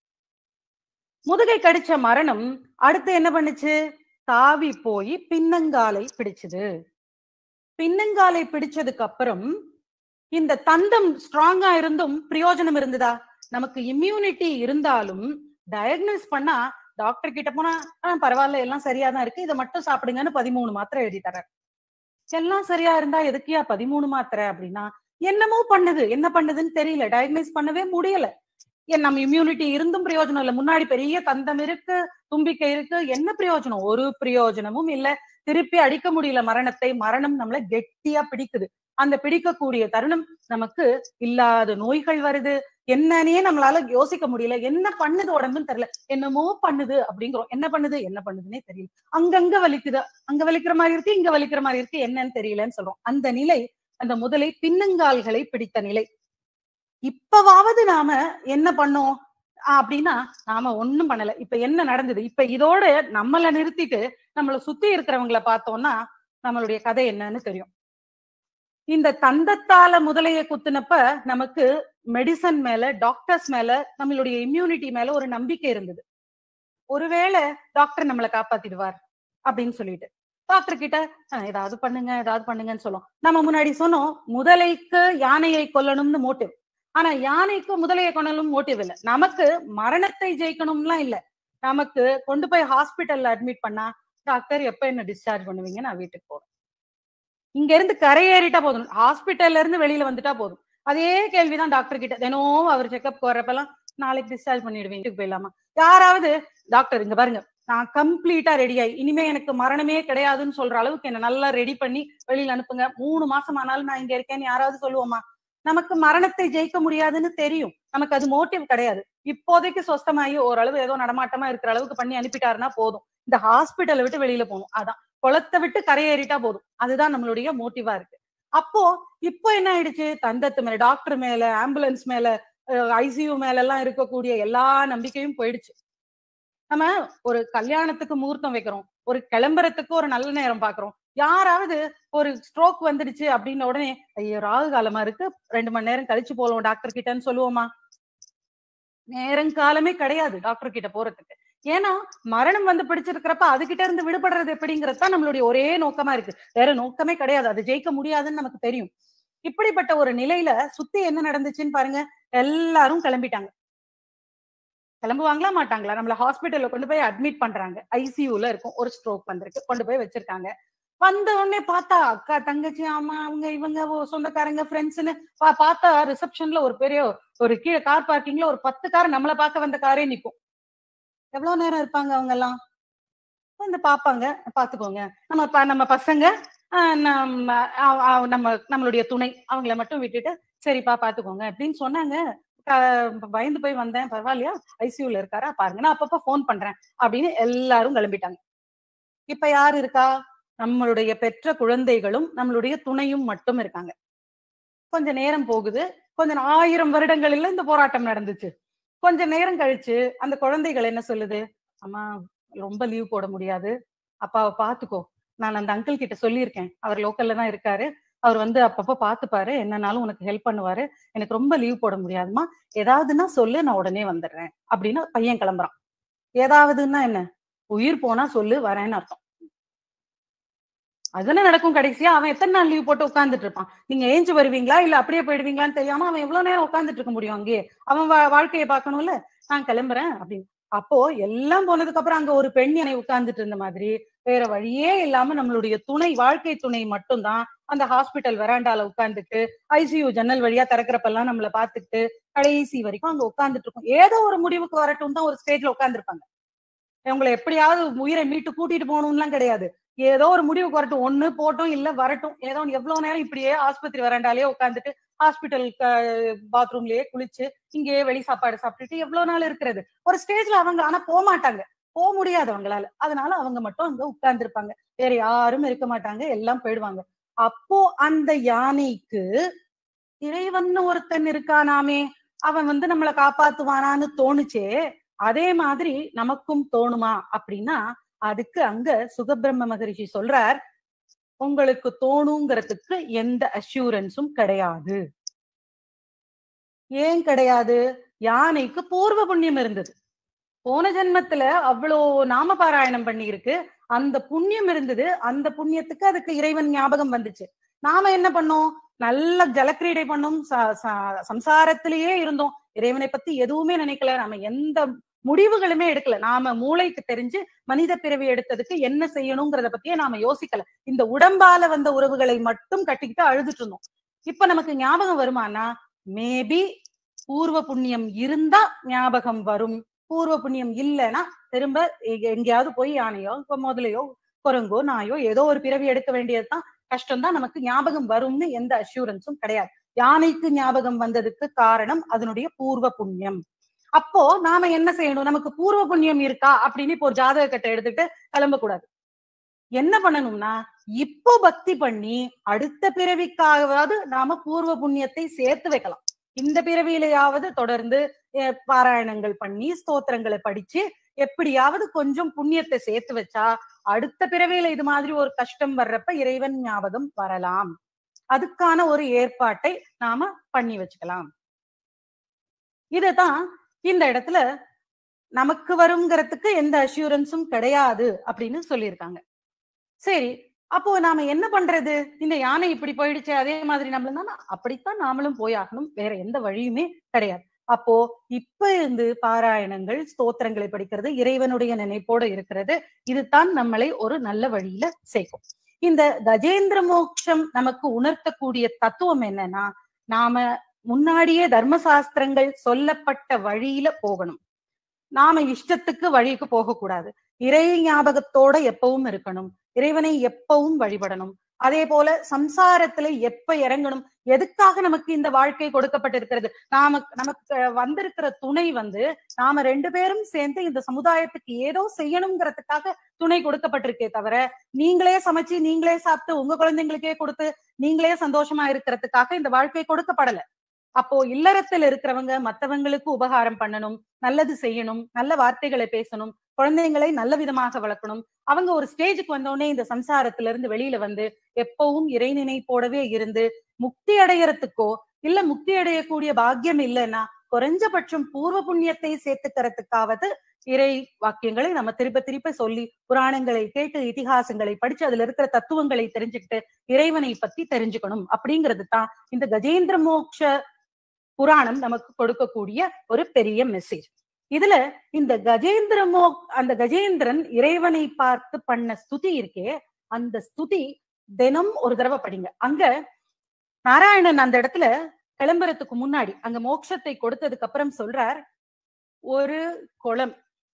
முதுகை கடிச்ச மரணம் அடுத்து என்ன பண்ணுச்சு தாவி போய் பின்னங்காலை பிடிச்சது பின்னங்காலை பிடிச்சதுக்கு அப்புறம் இந்த தந்தம் ஸ்ட்ராங்கா இருந்தும் பிரயோஜனம் இருந்ததா நமக்கு இம்யூனிட்டி இருந்தாலும் டயக்னோஸ் பண்ணா டாக்டர் கிட்ட போனா "ஆ, பரவாயில்ல எல்லாம் சரியா தான் இருக்கு இதை மட்டும் சாப்பிடுங்கன்னு பதிமூணு மாத்திரை எழுதி தர்றாரு எல்லாம் சரியா இருந்தா எதுக்கியா பதிமூணு மாத்திரை அப்படின்னா என்னமோ பண்ணுது என்ன பண்ணுதுன்னு தெரியல டயக்னைஸ் பண்ணவே முடியல ஏன் நம்ம இம்யூனிட்டி இருந்தும் பிரயோஜனம் இல்ல முன்னாடி பெரிய தந்தம் இருக்கு தும்பிக்கை இருக்கு என்ன பிரயோஜனம் ஒரு பிரயோஜனமும் இல்ல திருப்பி அடிக்க முடியல மரணத்தை மரணம் நம்மள கெட்டியா பிடிக்குது அந்த பிடிக்கக்கூடிய தருணம் நமக்கு இல்லாத நோய்கள் வருது என்னன்னே நம்மளால யோசிக்க முடியல என்ன பண்ணுது உடம்புன்னு தெரியல என்னமோ பண்ணுது அப்படிங்கிறோம் என்ன பண்ணுது என்ன பண்ணுதுன்னே தெரியல அங்கங்க வலிக்குது அங்க வலிக்கிற மாதிரி இருக்கு இங்க வலிக்கிற மாதிரி இருக்கு என்னன்னு தெரியலன்னு சொல்றோம் அந்த நிலை அந்த முதலை பின்னங்கால்களை பிடித்த நிலை இப்பவாவது நாம என்ன பண்ணோம் ஆஹ் அப்படின்னா நாம ஒண்ணும் பண்ணல இப்ப என்ன நடந்தது இப்ப இதோட நம்மள நிறுத்திட்டு நம்மள சுத்தி இருக்கிறவங்கள பார்த்தோம்னா நம்மளுடைய கதை என்னன்னு தெரியும் இந்த தந்தத்தால முதலைய குத்துனப்ப நமக்கு மெடிசன் மேல டாக்டர்ஸ் மேல நம்மளுடைய இம்யூனிட்டி மேல ஒரு நம்பிக்கை இருந்தது ஒருவேளை டாக்டர் நம்மளை காப்பாத்திடுவார் அப்படின்னு சொல்லிட்டு டாக்டர் கிட்ட "அஹ், ஏதாவது பண்ணுங்க ஏதாவது பண்ணுங்கன்னு சொல்லும் நம்ம முன்னாடி சொன்னோம் முதலைக்கு யானையை கொல்லணும்னு மோட்டிவ் ஆனா யானைக்கு முதலையை கொல்லணும் மோட்டிவ் இல்ல நமக்கு மரணத்தை ஜெயிக்கணும்லாம் இல்ல நமக்கு கொண்டு போய் ஹாஸ்பிட்டல்ல அட்மிட் பண்ணா டாக்டர் எப்ப என்ன டிஸ்சார்ஜ் பண்ணுவீங்க நான் வீட்டுக்கு போறேன் இங்க இருந்து கரையேறிட்டா போதும் ஹாஸ்பிட்டல்ல இருந்து வெளியில வந்துட்டா போதும் அதே கேள்விதான் டாக்டர் கிட்ட தினம் அவர் செக்அப் வரப்பெல்லாம் நாளைக்கு டிஸ்சார்ஜ் பண்ணிடுவேன் வீட்டுக்கு போயிடலாமா யாராவது டாக்டர் இங்க பாருங்க நான் கம்ப்ளீட்டா ரெடி ஆகி இனிமே எனக்கு மரணமே கிடையாதுன்னு சொல்ற அளவுக்கு என்ன நல்லா ரெடி பண்ணி வெளியில அனுப்புங்க மூணு மாசம் ஆனாலும் நான் இங்க இருக்கேன்னு யாராவது சொல்லுவோமா நமக்கு மரணத்தை ஜெயிக்க முடியாதுன்னு தெரியும் நமக்கு அது மோட்டிவ் கிடையாது இப்போதைக்கு சொஸ்தமாகி ஓரளவு ஏதோ நடமாட்டமா இருக்கிற அளவுக்கு பண்ணி அனுப்பிட்டாருன்னா போதும் இந்த ஹாஸ்பிட்டலை விட்டு வெளியில போகணும் அதான் குளத்தை விட்டு கரையேறிட்டா போதும் அதுதான் நம்மளுடைய மோட்டிவா இருக்கு அப்போ இப்போ என்ன ஆயிடுச்சு தந்தத்து மேல டாக்டர் மேல ஆம்புலன்ஸ் மேல ஐசியூ மேல எல்லாம் இருக்கக்கூடிய எல்லா நம்பிக்கையும் போயிடுச்சு நம்ம ஒரு கல்யாணத்துக்கு முகூர்த்தம் வைக்கிறோம் ஒரு கிளம்புறதுக்கு ஒரு நல்ல நேரம் பாக்குறோம் யாராவது ஒரு ஸ்ட்ரோக் வந்துடுச்சு அப்படின்ன உடனே ஐயோ ராகு காலமா இருக்கு ரெண்டு மணி நேரம் கழிச்சு போலாம் டாக்டர் கிட்டன்னு சொல்லுவோமா நேரங்காலமே கிடையாது டாக்டர் கிட்ட போறதுக்கு ஏன்னா மரணம் வந்து பிடிச்சிருக்கிறப்ப அதுகிட்ட இருந்து விடுபடுறது எப்படிங்கிறது தான் நம்மளுடைய ஒரே நோக்கமா இருக்கு வேற நோக்கமே கிடையாது அது ஜெயிக்க முடியாதுன்னு நமக்கு தெரியும் இப்படிப்பட்ட ஒரு நிலையில சுத்தி என்ன நடந்துச்சுன்னு பாருங்க எல்லாரும் கிளம்பிட்டாங்க கிளம்புவாங்களா மாட்டாங்களா நம்மள ஹாஸ்பிட்டல்ல கொண்டு போய் அட்மிட் பண்றாங்க ஐசியூல இருக்கும் ஒரு ஸ்ட்ரோக் வந்திருக்கு கொண்டு போய் வச்சிருக்காங்க வந்த உடனே பார்த்தா அக்கா தங்கச்சி ஆமா அவங்க இவங்க ஓ, சொந்தக்காரங்க ஃப்ரெண்ட்ஸ்னு பார்த்தா ரிசப்ஷன்ல ஒரு பெரிய ஒரு கீழே கார் பார்க்கிங்ல ஒரு பத்து கார் நம்மள பார்க்க வந்த காரே நிக்கும் எவ்வளவு நேரம் இருப்பாங்க அவங்க எல்லாம் வந்து பாப்பாங்க பாத்துக்கோங்க நம்ம ப- நம்ம பசங்க ஆஹ் நம்ம அ- அ- நம்ம நம்மளுடைய துணை அவங்கள மட்டும் விட்டுட்டு சரிப்பா பாத்துக்கோங்க அப்படின்னு சொன்னாங்க க- பயந்து போய் வந்தேன் பரவாயில்லையா ஐசியூல இருக்காரா பாருங்க நான் அப்பப்ப ஃபோன் பண்றேன் அப்படின்னு எல்லாரும் கிளம்பிட்டாங்க இப்ப யார் இருக்கா நம்மளுடைய பெற்ற குழந்தைகளும் நம்மளுடைய துணையும் மட்டும் இருக்காங்க கொஞ்ச நேரம் போகுது கொஞ்சம் ஆயிரம் வருடங்களில் இந்த போராட்டம் நடந்துச்சு கொஞ்ச நேரம் கழிச்சு அந்த குழந்தைகள் என்ன சொல்லுது அம்மா ரொம்ப லீவ் போட முடியாது அப்பாவை பாத்துக்கோ நான் அந்த அங்கிள் கிட்ட சொல்லியிருக்கேன் அவர் லோக்கல்ல தான் இருக்காரு அவர் வந்து அப்பப்ப பாத்துப்பாரு என்னன்னாலும் உனக்கு ஹெல்ப் பண்ணுவாரு எனக்கு ரொம்ப லீவ் போட முடியாதுமா ஏதாவதுன்னா சொல்லு நான் உடனே வந்துடுறேன் அப்படின்னு பையன் கிளம்புறான் ஏதாவதுன்னா என்ன உயிர் போனா சொல்லு வரேன்னு அர்த்தம் அதுதானே நடக்கும் கடைசியா அவன் எத்தனை நாள் லீவ் போட்டு உட்கார்ந்துட்டு இருப்பான் நீங்க ஏஞ்சு வருவீங்களா இல்ல அப்படியே போயிடுவீங்களான்னு தெரியாம அவன் எவ்வளவு நேரம் உட்கார்ந்துட்டு இருக்க முடியும் அங்கேயே அவன் வா- வாழ்க்கையை பார்க்கணும்ல நான் கிளம்புறேன் அப்படின்னு அப்போ எல்லாம் போனதுக்கு அப்புறம் அங்க ஒரு பெண் என்னை உட்கார்ந்துட்டு இருந்த மாதிரி வேற வழியே இல்லாம நம்மளுடைய துணை வாழ்க்கை துணை மட்டும்தான் அந்த ஹாஸ்பிட்டல் வெராண்டால உட்கார்ந்துட்டு ஐசியூ ஜன்னல் வழியா திறக்கிறப்பெல்லாம் நம்மள பாத்துக்கிட்டு கடைசி வரைக்கும் அங்க உட்கார்ந்துட்டு இருக்கும் ஏதோ ஒரு முடிவுக்கு வரட்டும் தான் ஒரு ஸ்டேஜ்ல உட்கார்ந்துருப்பாங்க உங்களை எப்படியாவது உயிரை மீட்டு கூட்டிட்டு போகணும்லாம் கிடையாது ஏதோ ஒரு முடிவுக்கு வரட்டும் ஒண்ணு போட்டும் இல்ல வரட்டும் ஏதோ ஒண்ணு எவ்வளவு நேரம் இப்படியே ஆஸ்பத்திரி வராண்டாலே உட்காந்துட்டு ஹாஸ்பிட்டல் பாத்ரூம்லயே குளிச்சு இங்கேயே வெளி சாப்பாடு சாப்பிட்டுட்டு எவ்வளவு நாள் இருக்கிறது ஒரு ஸ்டேஜ்ல அவங்க ஆனா போக மாட்டாங்க போக முடியாது அவங்களால அதனால அவங்க மட்டும் அங்க உட்கார்ந்துருப்பாங்க வேற யாரும் இருக்க மாட்டாங்க எல்லாம் போயிடுவாங்க அப்போ அந்த யானைக்கு இறைவன் ஒருத்தன் இருக்கானாமே அவன் வந்து நம்மளை காப்பாத்துவானான்னு தோணுச்சே அதே மாதிரி நமக்கும் தோணுமா அப்படின்னா அதுக்கு அங்க சுகபிரம்ம மகரிஷி சொல்றார் உங்களுக்கு தோணுங்கிறதுக்கு எந்த அஷூரன்ஸும் கிடையாது ஏன் கிடையாது யானைக்கு பூர்வ புண்ணியம் இருந்தது போன ஜென்மத்துல அவ்வளோ நாம பாராயணம் பண்ணி இருக்கு அந்த புண்ணியம் இருந்தது அந்த புண்ணியத்துக்கு அதுக்கு இறைவன் ஞாபகம் வந்துச்சு நாம என்ன பண்ணோம் நல்ல ஜலக்கிரீடை பண்ணோம் ச- ச- சம்சாரத்திலேயே இருந்தோம் இறைவனை பத்தி எதுவுமே நினைக்கல நாம எந்த முடிவுகளுமே எடுக்கல நாம மூளைக்கு தெரிஞ்சு மனித பிறவி எடுத்ததுக்கு என்ன செய்யணுங்கிறத பத்தியே நாம யோசிக்கல இந்த உடம்பால வந்த உறவுகளை மட்டும் கட்டிக்கிட்டு அழுதுட்டு இருந்தோம் இப்ப நமக்கு ஞாபகம் வருமானா மேபி பூர்வ புண்ணியம் இருந்தா ஞாபகம் வரும் பூர்வ புண்ணியம் இல்லைன்னா திரும்ப எங்க- எங்கேயாவது போய் யானையோ இப்ப முதலையோ குரங்கோ நாயோ ஏதோ ஒரு பிறவி எடுக்க வேண்டியதுதான் கஷ்டம் தான் நமக்கு ஞாபகம் வரும்னு எந்த அஷூரன்ஸும் கிடையாது யானைக்கு ஞாபகம் வந்ததுக்கு காரணம் அதனுடைய பூர்வ புண்ணியம் அப்போ நாம என்ன செய்யணும் நமக்கு பூர்வ புண்ணியம் இருக்கா அப்படின்னு இப்போ ஒரு ஜாதக கட்டை எடுத்துட்டு கிளம்பக்கூடாது என்ன பண்ணணும்னா இப்போ பக்தி பண்ணி அடுத்த பிறவிக்காகவாவது நாம பூர்வ புண்ணியத்தை சேர்த்து வைக்கலாம் இந்த பிறவியிலையாவது தொடர்ந்து அஹ், பாராயணங்கள் பண்ணி ஸ்தோத்திரங்களை படிச்சு எப்படியாவது கொஞ்சம் புண்ணியத்தை சேர்த்து வச்சா அடுத்த பிறவியில இது மாதிரி ஒரு கஷ்டம் வர்றப்ப இறைவன் ஞாபகம் வரலாம் அதுக்கான ஒரு ஏற்பாட்டை நாம பண்ணி வச்சுக்கலாம் இதுதான் இந்த இடத்துல நமக்கு வருங்கிறதுக்கு எந்த அஷூரன்ஸும் கிடையாது அப்படின்னு சொல்லியிருக்காங்க சரி அப்போ நாம என்ன பண்றது இந்த யானை இப்படி போயிடுச்சு அதே மாதிரி நம்மளும் அப்படித்தான் நாமளும் போயாகணும் வேற எந்த வழியுமே கிடையாது அப்போ இப்ப இருந்து பாராயணங்கள் ஸ்தோத்திரங்களை படிக்கிறது இறைவனுடைய நினைப்போட இருக்கிறது இதுதான் நம்மளை ஒரு நல்ல வழியில சேர்க்கும் இந்த கஜேந்திர மோட்சம் நமக்கு உணர்த்தக்கூடிய தத்துவம் என்னன்னா நாம முன்னாடியே தர்மசாஸ்திரங்கள் சொல்லப்பட்ட வழியில போகணும் நாம இஷ்டத்துக்கு வழிக்கு போகக்கூடாது இறை ஞாபகத்தோட எப்பவும் இருக்கணும் இறைவனை எப்பவும் வழிபடணும் அதே போல சம்சாரத்துல எப்ப இறங்கணும் எதுக்காக நமக்கு இந்த வாழ்க்கை கொடுக்கப்பட்டிருக்கிறது நாம நமக்கு வந்திருக்கிற துணை வந்து நாம ரெண்டு பேரும் சேர்ந்து இந்த சமுதாயத்துக்கு ஏதோ செய்யணுங்கிறதுக்காக துணை கொடுக்கப்பட்டிருக்கே தவிர நீங்களே சமைச்சு நீங்களே சாப்பிட்டு உங்க குழந்தைங்களுக்கே கொடுத்து நீங்களே சந்தோஷமா இருக்கிறதுக்காக இந்த வாழ்க்கை கொடுக்கப்படல அப்போ இல்லறத்தில் இருக்கிறவங்க மத்தவங்களுக்கு உபகாரம் பண்ணணும் நல்லது செய்யணும் நல்ல வார்த்தைகளை பேசணும் குழந்தைங்களை நல்ல விதமாக வளர்க்கணும் அவங்க ஒரு ஸ்டேஜுக்கு வந்தோடனே இந்த சம்சாரத்துல இருந்து வெளியில வந்து எப்பவும் இறை நினைப்போடவே இருந்து முக்தி அடையறதுக்கோ இல்ல முக்தி அடையக்கூடிய பாக்கியம் இல்லைன்னா குறைஞ்சபட்சம் பூர்வ புண்ணியத்தை சேர்த்துக்கிறதுக்காவது இறை வாக்கியங்களை நம்ம திருப்ப திருப்ப சொல்லி புராணங்களை கேட்டு இதிகாசங்களை படிச்சு அதுல இருக்கிற தத்துவங்களை தெரிஞ்சுக்கிட்டு இறைவனை பத்தி தெரிஞ்சுக்கணும் அப்படிங்கிறது தான் இந்த கஜேந்திர மோக்ஷ புராணம் நமக்கு கொடுக்கக்கூடிய ஒரு பெரிய மெசேஜ் இதுல இந்த கஜேந்திரமோ அந்த கஜேந்திரன் இறைவனை பார்த்து பண்ண ஸ்துதி இருக்கே அந்த ஸ்துதி தினம் ஒரு தடவை படிங்க அங்க நாராயணன் அந்த இடத்துல கிளம்புறதுக்கு முன்னாடி அங்க மோட்சத்தை கொடுத்ததுக்கு அப்புறம் சொல்றார் ஒரு குளம்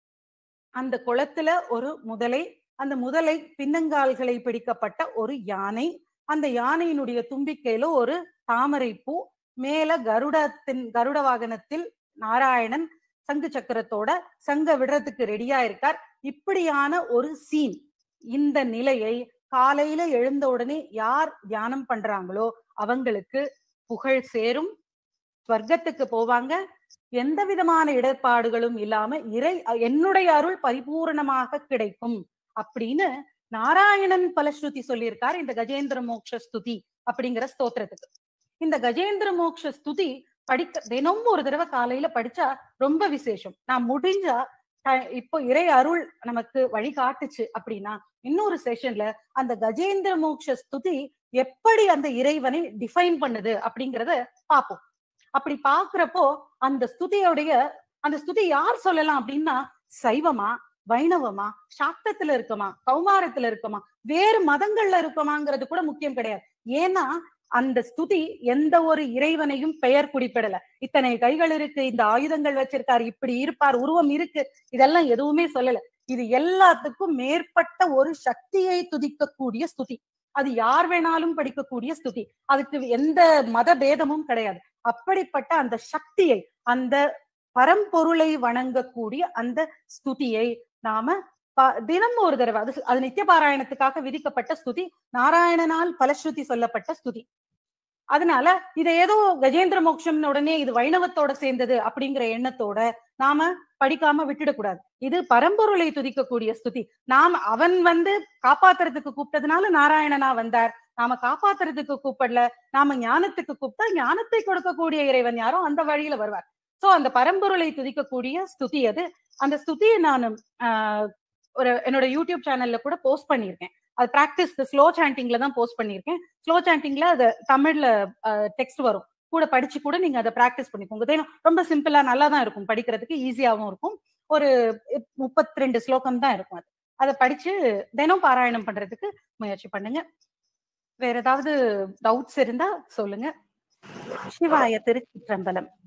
அந்த குளத்துல ஒரு முதலை அந்த முதலை பின்னங்கால்களை பிடிக்கப்பட்ட ஒரு யானை அந்த யானையினுடைய தும்பிக்கையில ஒரு தாமரை பூ மேல கருடத்தின் கருட வாகனத்தில் நாராயணன் சங்கு சக்கரத்தோட சங்க விடுறதுக்கு ரெடியா இருக்கார் இப்படியான ஒரு சீன் இந்த நிலையை காலையில எழுந்த உடனே யார் தியானம் பண்றாங்களோ அவங்களுக்கு புகழ் சேரும் ஸ்வர்க்கத்துக்கு போவாங்க எந்த விதமான இடர்பாடுகளும் இல்லாம இறை என்னுடைய அருள் பரிபூரணமாக கிடைக்கும் அப்படின்னு நாராயணன் பலஸ்ருதி சொல்லியிருக்கார் இந்த கஜேந்திர மோக்ஷ ஸ்துதி அப்படிங்கிற ஸ்தோத்திரத்துக்கு இந்த கஜேந்திர மோக்ஷ ஸ்துதி படிக்க தினமும் ஒரு தடவை காலையில படிச்சா ரொம்ப விசேஷம் நான் முடிஞ்சா இப்போ இறை அருள் நமக்கு வழிகாட்டுச்சு அப்படின்னா இன்னொரு செஷன்ல அந்த கஜேந்திர மோக்ஷ ஸ்துதி எப்படி அந்த இறைவனை டிஃபைன் பண்ணுது அப்படிங்கறத பார்ப்போம் அப்படி பாக்குறப்போ அந்த ஸ்துதியோடைய அந்த ஸ்துதி யார் சொல்லலாம் அப்படின்னா சைவமா வைணவமா சாக்தத்துல இருக்கமா கௌமாரத்துல இருக்கமா வேறு மதங்கள்ல இருக்கமாங்கிறது கூட முக்கியம் கிடையாது ஏன்னா அந்த ஸ்துதி எந்த ஒரு இறைவனையும் பெயர் குறிப்பிடல இத்தனை கைகள் இருக்கு இந்த ஆயுதங்கள் வச்சிருக்காரு இப்படி இருப்பார் உருவம் இருக்கு இதெல்லாம் எதுவுமே சொல்லல இது எல்லாத்துக்கும் மேற்பட்ட ஒரு சக்தியை துதிக்கக்கூடிய ஸ்துதி அது யார் வேணாலும் படிக்கக்கூடிய ஸ்துதி அதுக்கு எந்த மத பேதமும் கிடையாது அப்படிப்பட்ட அந்த சக்தியை அந்த பரம்பொருளை வணங்கக்கூடிய அந்த ஸ்துதியை நாம தினம் ஒரு தடவை அது அது நித்திய பாராயணத்துக்காக விதிக்கப்பட்ட ஸ்துதி நாராயணனால் பலஸ்ருதி சொல்லப்பட்ட ஸ்துதி அதனால இதை ஏதோ கஜேந்திர மோட்சம் உடனே இது வைணவத்தோட சேர்ந்தது அப்படிங்கிற எண்ணத்தோட நாம படிக்காம விட்டுடக்கூடாது இது பரம்பொருளை துதிக்கக்கூடிய ஸ்துதி நாம் அவன் வந்து காப்பாத்துறதுக்கு கூப்பிட்டதுனால நாராயணனா வந்தார் நாம காப்பாத்துறதுக்கு கூப்பிடல நாம ஞானத்துக்கு கூப்பிட்டா ஞானத்தை கொடுக்கக்கூடிய இறைவன் யாரோ அந்த வழியில வருவார் சோ அந்த பரம்பொருளை துதிக்கக்கூடிய ஸ்துதி அது அந்த ஸ்துதியை நான் ஆஹ் ஒரு என்னோட யூடியூப் சேனல்ல கூட போஸ்ட் பண்ணியிருக்கேன் அது ப்ராக்டிஸ்க்கு ஸ்லோ சாண்டிங்ல தான் போஸ்ட் பண்ணியிருக்கேன் ஸ்லோ சாண்டிங்ல அது தமிழ்ல டெக்ஸ்ட் வரும் கூட படிச்சு கூட நீங்க அதை ப்ராக்டிஸ் பண்ணிக்கோங்க தினம் ரொம்ப சிம்பிளா நல்லா தான் இருக்கும் படிக்கிறதுக்கு ஈஸியாகவும் இருக்கும் ஒரு முப்பத்தி ரெண்டு ஸ்லோகம் தான் இருக்கும் அது அதை படிச்சு தினம் பாராயணம் பண்றதுக்கு முயற்சி பண்ணுங்க வேற ஏதாவது டவுட்ஸ் இருந்தா சொல்லுங்க சிவாய திருச்சிற்றம்பலம்